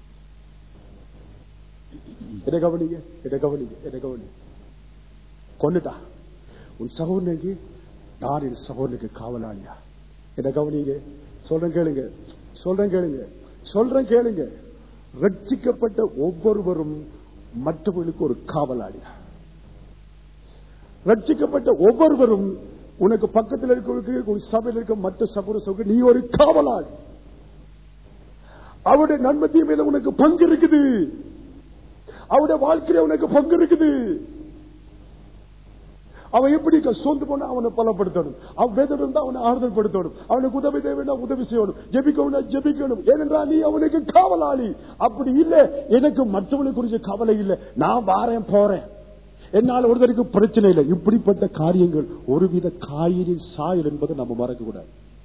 என்ன கவனிங்க என்ன கவனிங்க என்ன கவனிங்க கொண்டுட்டா உன் சகோதரனுக்கு நான் என் சகோதரனுக்கு காவலாளியா என்ன கவனிங்க சொல்றேன் கேளுங்க சொல்றேன் கேளுங்க சொல்றேன் கேளுங்க ரட்சிக்கப்பட்ட ஒவ்வொருவரும் மற்றவர்களுக்கு ஒரு காவலாளியா ரட்சிக்கப்பட்ட ஒவ்வொருவரும் உனக்கு பக்கத்தில் இருக்கிறவருக்கு உன் சபையில் இருக்க மற்ற சகோதர நீ ஒரு காவலாளி அவருடைய நன்மை தீமையில உனக்கு பங்கு இருக்குது அவருடைய வாழ்க்கையில உனக்கு பங்கு இருக்குது அவன் எப்படி சோர்ந்து போனா அவனை பலப்படுத்தணும் அவன் வேதனை இருந்தா அவனை ஆறுதல் படுத்தணும் அவனுக்கு உதவி தேவைன்னா உதவி செய்யணும் ஜெபிக்கணும் ஜெபிக்கணும் ஏனென்றால் நீ அவனுக்கு காவலாளி அப்படி இல்ல எனக்கு மற்றவனை குறிச்ச கவலை இல்லை நான் வாரேன் போறேன் என்னால் ஒருத்தருக்கு பிரச்சனை இல்லை இப்படிப்பட்ட காரியங்கள் ஒருவித காயிரின் சாயல் என்பதை நம்ம மறக்க கூடாது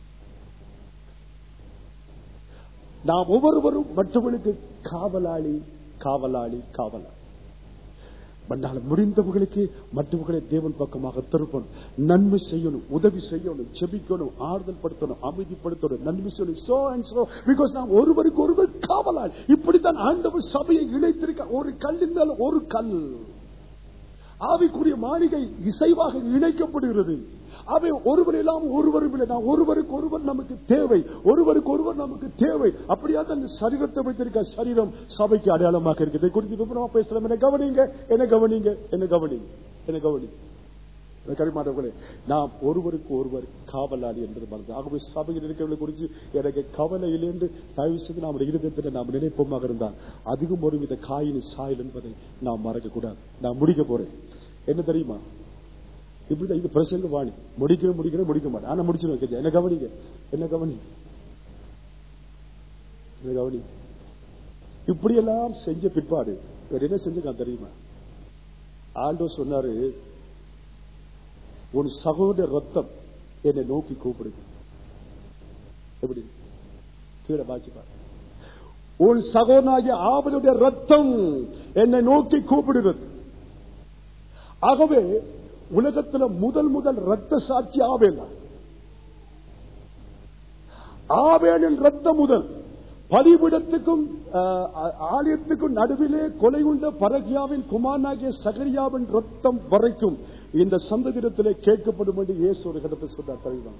நாம் ஒவ்வொருவரும் மற்றவர்களுக்கு காவலாளி காவலாளி காவலாளி மண்ணால முடிந்தவர்களுக்கு மற்றவர்களை தேவன் பக்கமாக திருப்பணும் நன்மை செய்யணும் உதவி செய்யணும் செபிக்கணும் ஆறுதல் படுத்தணும் அமைதிப்படுத்தணும் நன்மை செய்யணும் so and so because நாம் ஒருவருக்கு ஒருவர் காவலாள் இப்படித்தான் ஆண்டவர் சபையை இணைத்திருக்க ஒரு கல்லின் மேல ஒரு கல் ஆவிக்குரிய மாளிகை இசைவாக இணைக்கப்படுகிறது அவை ஒருவர் இல்லாமல் ஒருவரும் இல்லை நான் ஒருவருக்கு ஒருவர் நமக்கு தேவை ஒருவருக்கு ஒருவர் நமக்கு தேவை அப்படியா தான் இந்த சரீரத்தை வைத்திருக்க சரீரம் சபைக்கு அடையாளமாக இருக்குது இதை குறித்து விவரமா பேசலாம் என்ன கவனிங்க என்ன கவனிங்க என்ன கவனிங்க என்ன கவனிங்க கரிமாட்டவர்களே நாம் ஒருவருக்கு ஒருவர் காவலாளி என்பது மறந்து ஆகவே சபையில் இருக்கிறவர்களை குறித்து எனக்கு கவலை இல்லை என்று தயவு செய்து நம்முடைய இருதயத்தில் நாம் நினைப்போமாக இருந்தால் அதிகம் ஒருவித காயின் சாயல் என்பதை நாம் மறக்க கூடாது நான் முடிக்க போறேன் என்ன தெரியுமா இப்படிதான் இது பிரசங்க வாணி முடிக்க முடிக்கிற முடிக்க மாட்டேன் ஆனா முடிச்சு என்ன கவனிங்க என்ன கவனி என்ன கவனி இப்படியெல்லாம் செஞ்ச பிற்பாடு வேற என்ன செஞ்சிருக்கான் தெரியுமா ஆண்டோ சொன்னாரு உன் சகோதர ரத்தம் என்னை நோக்கி கூப்பிடுது எப்படி கீழே வாசிப்பார் உன் சகோதராகிய ஆவலுடைய ரத்தம் என்னை நோக்கி கூப்பிடுகிறது ஆகவே உலகத்துல முதல் முதல் ரத்த சாட்சி ஆவேல ஆவேனின் ரத்தம் முதல் பதிவிடத்துக்கும் ஆஹ், ஆலயத்துக்கும் நடுவிலே கொலை உண்ட பரகியாவின் குமாரனாகிய சகரியாவின் ரத்தம் வரைக்கும் இந்த சந்ததிரத்திலே கேட்கப்படும் என்று இயேசு ஒரு கடத்தை சொன்னார் தெரியுமா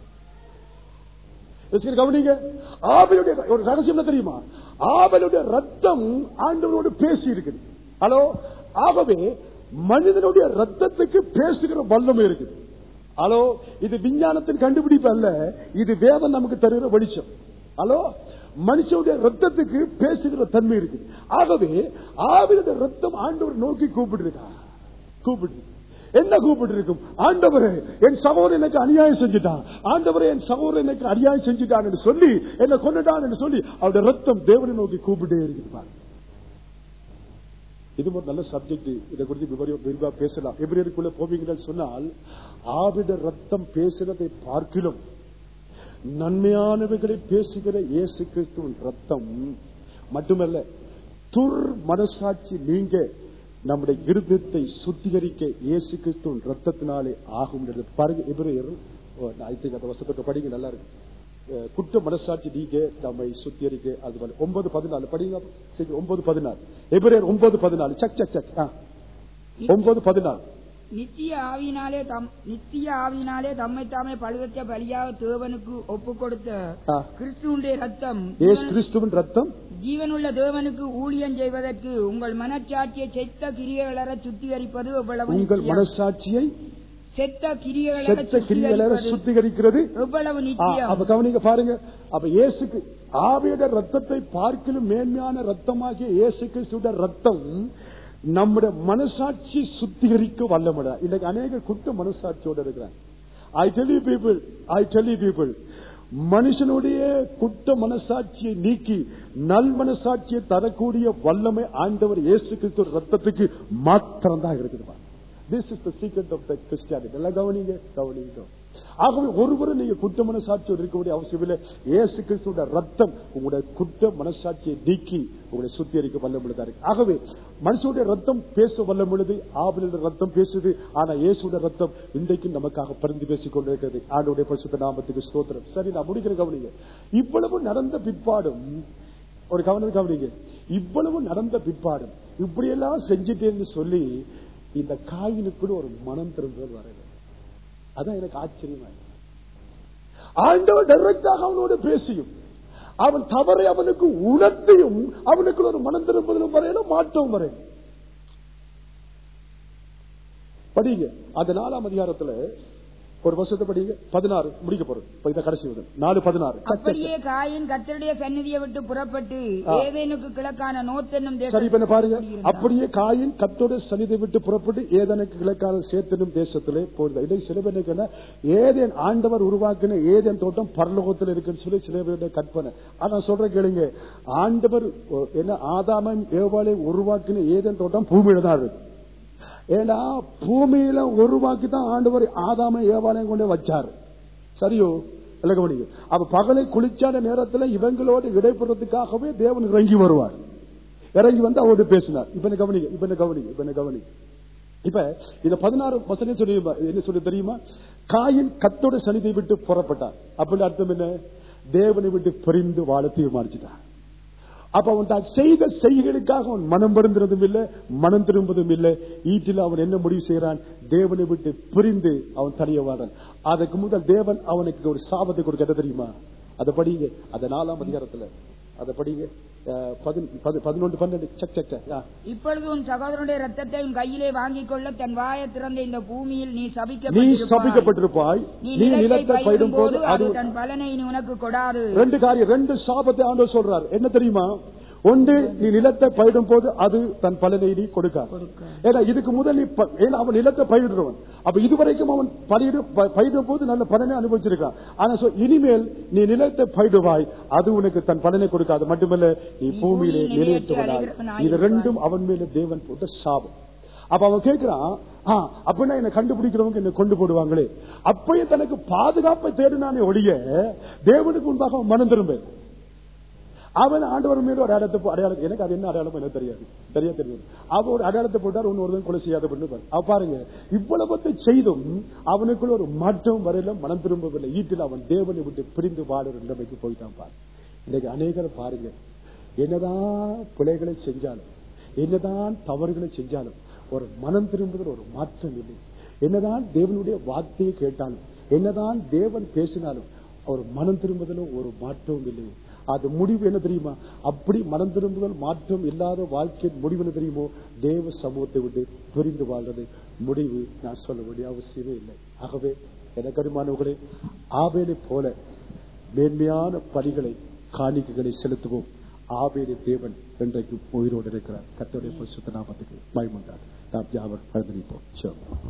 சரி, கவனிங்க ஆபலுடைய ஒரு ரகசியம் என்ன தெரியுமா ஆபலுடைய ரத்தம் ஆண்டவரோடு பேசி இருக்குது ஹலோ ஆகவே மனிதனுடைய ரத்தத்துக்கு பேசுகிற வல்லமை இருக்குது ஹலோ இது விஞ்ஞானத்தின் கண்டுபிடிப்பு அல்ல இது வேதம் நமக்கு தருகிற வெளிச்சம் ஹலோ மனுஷனுடைய ரத்தத்துக்கு பேசுகிற தன்மை இருக்கு ஆகவே ஆவிலுடைய ரத்தம் ஆண்டவர் நோக்கி கூப்பிட்டு கூப்பிட்டு என்ன கூப்பிட்டு இருக்கும் ஆண்டவரே என் சகோதரன் எனக்கு அநியாயம் செஞ்சுட்டான் ஆண்டவரே என் சகோதரன் எனக்கு அநியாயம் செஞ்சுட்டான் என்று சொல்லி என்ன கொண்டுட்டான் என்று சொல்லி அவருடைய ரத்தம் தேவனை நோக்கி கூப்பிட்டே இருக்குது பாருங்க. இது ஒரு நல்ல சப்ஜெக்ட் இதை குறித்து விவரம் விரிவா பேசலாம் எபிரியருக்குள்ள போவீங்கன்னு சொன்னால் ஆவிட ரத்தம் பேசுறதை பார்க்கிலும் நன்மையானவைகளை பேசுகிற இயேசு கிறிஸ்துவின் ரத்தம் மட்டுமல்ல துர் மனசாட்சி நீங்க நம்முடைய இருதயத்தை சுத்திகரிக்க இயேசு கிறிஸ்துவின் ரத்தத்தினாலே ஆகும் என்று பாருங்க எபிரேயர் ஐ திங்க் அந்த வசப்பட்ட படிங்க நல்லா இருக்கு அஹ், குற்ற மனசாட்சி நீங்க நம்மை சுத்திகரிக்க அது போல. ஒன்பது பதினாலு படிங்க சீக்கிரம் ஒன்பது பதினாலு எபிரேயர் ஒன்பது பதினாலு சக் சக் சக் ஆ. ஒன்பது பதினாலு நித்திய ஆவியினாலே தம் நித்திய ஆவியினாலே தம்மை தாமே பழுவற்ற பலியாக தேவனுக்கு ஒப்பு கொடுத்த ஆ. கிறிஸ்துவுடைய ரத்தம் இயேசு கிறிஸ்துவின் ரத்தம் ஜீவனுள்ள தேவனுக்கு ஊழியம் செய்வதற்கு உங்கள் மனச்சாட்சியை செத்த கிரியைகளர சுத்திகரிப்பது எவ்வளவு உங்கள் நிச்சயம். மனசாட்சியை செத்த கிரியைகளர செத்த கிரியலர சுத்திகரிப்பது சுத்திகரிக்கிறது எவ்வளவு ஆ, நிச்சயம் அப்ப கவனிங்க பாருங்க அப்ப இயேசுக்கு ஆவியோட ரத்தத்தை பார்க்கிலும் மேன்மையான ரத்தமாகிய இயேசு கிறிஸ்துவோட ரத்தம் நம்முடைய மனசாட்சி சுத்திகரிக்க வல்லமடா இன்னைக்கு அநேக குற்ற மனசாட்சியோட இருக்கிறாங்க I tell you people I tell you people மனுஷனுடைய குற்ற மனசாட்சியை நீக்கி நல் மனசாட்சியை தரக்கூடிய வல்லமை ஆண்டவர் இயேசு கிறிஸ்து ரத்தத்துக்கு மாத்திரம்தான் இருக்குது this is the secret of the Christianity எல்லாம் கவனிங்க கவனிங்க ஆகவே ஒருவரும் நீங்க குற்ற மனசாட்சியோடு இருக்க வேண்டிய அவசியம் இல்லை இயேசு கிறிஸ்துவோட ரத்தம் உங்களுடைய குற்ற மனசாட்சியை நீக்கி உங்களை சுத்திகரிக்க வல்லமுள்ளதா இருக்கு ஆகவே மனுஷனுடைய ரத்தம் பேச வல்லமுள்ளது ஆவலுடைய ரத்தம் பேசுது ஆனா இயேசுடைய ரத்தம் இன்றைக்கும் நமக்காக பரிந்து பேசிக் கொண்டிருக்கிறது ஆண்டுடைய பரிசுத்த நாமத்துக்கு ஸ்தோத்திரம் சரி நான் முடிக்கிற கவனிங்க இவ்வளவு நடந்த பிற்பாடும் ஒரு கவனம் கவனிங்க இவ்வளவு நடந்த பிற்பாடும் இப்படியெல்லாம் செஞ்சிட்டேன்னு சொல்லி இந்த காயினுக்குள்ள ஒரு மனம் திரும்புதல் வரல அதான் எனக்கு ஆச்சரியமா இருக்கு. ஆண்டவர் டைரக்டாக அவனோடு பேசியும் அவன் தவறை அவனுக்கு உணர்த்தியும் அவனுக்கு ஒரு மனம் திரும்புதலும் வரையில மாற்றவும் வரையில படிங்க அந்த நாலாம் அதிகாரத்துல ஒரு வருஷத்தை படிங்க பதினாறு முடிக்க போறோம் இப்ப இதை கடைசி முதல் நாலு பதினாறு சக், சக், அப்படியே காயின் கர்த்தருடைய சந்நிதியை விட்டு புறப்பட்டு ஆ. ஏதேனுக்கு கிழக்கான நோத்தென்னும் சரி இப்ப என்ன பாருங்க குடியிருந்தான். அப்படியே காயின் கத்தோட சனிதை விட்டு புறப்பட்டு ஏதனுக்கு கிழக்கால சேர்த்தனும் தேசத்திலே போயிருந்தா இதை சில பேர் என்ன ஏதேன் ஆண்டவர் உருவாக்கின ஏதேன் தோட்டம் பரலோகத்தில் இருக்குன்னு சொல்லி சில பேருடைய கற்பனை ஆனா சொல்ற கேளுங்க ஆண்டவர் ஓ, என்ன ஆதாமன் ஏவாளை உருவாக்கின ஏதேன் தோட்டம் பூமியில தான் இருக்கு ஏன்னா பூமியில உருவாக்கி தான் ஆண்டவர் ஆதாம ஏவாளையும் கொண்டு வச்சாரு சரியோ இல்ல கவனிங்க அப்ப பகலை குளிச்சான நேரத்துல இவங்களோடு இடைப்படுறதுக்காகவே தேவன் இறங்கி வருவார் இறங்கி வந்து அவரோடு பேசினார் இப்ப என்ன கவனிங்க இப்ப என்ன கவனிங்க இப்ப என்ன கவனிங்க இப்ப இந்த பதினாறு வசனம் சொல்லி என்ன சொல்லி தெரியுமா காயின் கத்தோட சனிதை விட்டு புறப்பட்டார் அப்படின்னு அர்த்தம் என்ன தேவனை விட்டு பிரிந்து வாழ தீர்மானிச்சிட்டார் அப்ப அவன் தான் செய்த செய்கைகளுக்காக அவன் மனம் வருந்துறதும் இல்லை மனம் திரும்புவதும் இல்லை ஈட்டில் அவன் என்ன முடிவு செய்யறான் தேவனை விட்டு பிரிந்து அவன் தனிய வாழான் அதுக்கு முதல் தேவன் அவனுக்கு ஒரு சாபத்தை கொடுக்க என்ன தெரியுமா அதை படிங்க அந்த நாலாம் அதிகாரத்துல அதை படிங்க அஹ், பதின- பதி- பதினொன்று பன்னெண்டு சக் சக் சக். ஆ. இப்பொழுது உன் சகோதரனுடைய ரத்தத்தை உன் கையிலே வாங்கிக் கொள்ள தன் வாயை திறந்த இந்த பூமியில் நீ நீ சபிக்கப்பட்டிருப்பாய். சபிக்கப்பட்டிருப்பாய் நீ நீ நிலத்தை நிலத்தை பயிடும் பயிடும் போது போது அது அது தன் பலனை நீ உனக்கு கொடாது ரெண்டு காரியம் ரெண்டு சாபத்தை ஆண்டவர் சொல்றார் என்ன தெரியுமா ஒன்று நீ நிலத்தை பயிடும் போது அது தன் பலனை நீ கொடுக்காது கொடுக்க. ஏன்னா இதுக்கு முதல் நீ ப- ஏன்னா அவன் நிலத்தை பயிரிடுறவன் அப்ப இதுவரைக்கும் அவன் பயிரிடு ப- பயிரிடும் போது நல்ல பலனை அனுபவிச்சிருக்கான் ஆனா so இனிமேல் நீ நிலத்தை பயிடுவாய் அது உனக்கு தன் பலனை கொடுக்காது மட்டுமல்ல நீ நீ பூமியிலே பூமியில் நிலையற்றவனாய் நிலையற்றவனாய் இது ரெண்டும் அவன் மேல தேவன் போட்ட சாபம் அப்ப அவன் கேட்கிறான் ஆ, அப்படின்னா என்ன கண்டுபிடிக்கிறவங்க என்ன கொண்டு போடுவாங்களே அப்பயே தனக்கு பாதுகாப்பை தேடினானே ஒழிய தேவனுக்கு முன்பாக அவன் மனம் திரும்ப அவன் ஆண்டவர் மீது ஒரு அடையாளத்தை போ- அடையாளம் எனக்கு அது என்ன அடையாளம் எனக்கு தெரியாது சரியா தெரியாது அவன் ஒரு அடையாளத்தை போட்டார் ஒன்னு ஒருவன் கொலை செய்யாத பண்ணு அவ பாருங்க இவ்வளவத்தை செய்தும் அவனுக்குள்ள ஒரு மாற்றம் வரையில மனம் திரும்பவில்லை ஈட்டில் அவன் தேவனை விட்டு பிரிந்து வாடுற நிலைமைக்கு போயிட்டான் பாரு இன்னைக்கு அநேகரை பாருங்க என்னதான் பிழைகளை செஞ்சாலும் என்னதான் தவறுகளை செஞ்சாலும் ஒரு மனம் திரும்புதல் ஒரு மாற்றம் இல்லை என்னதான் தேவனுடைய வார்த்தையை கேட்டாலும் என்னதான் தேவன் பேசினாலும் ஒரு மனம் திரும்புதலும் ஒரு மாற்றமும் இல்லை அது முடிவு என்ன தெரியுமா அப்படி மனம் திரும்புதல் மாற்றம் இல்லாத வாழ்க்கையின் முடிவு என்ன தெரியுமோ தேவ சமூகத்தை விட்டு பிரிந்து வாழ்றது முடிவு நான் சொல்ல வேண்டிய அவசியமே இல்லை ஆகவே எனக்கு அருமானவர்களே ஆவேலை போல மேன்மையான பணிகளை காணிக்கைகளை செலுத்துவோம் ஆவேலி தேவன் இன்றைக்கு உயிரோடு இருக்கிறார் கத்தோடைய பரிசுத்த நாமத்துக்கு பயமுண்டார் நாம் யாவர் பரிந்துரைப்போம்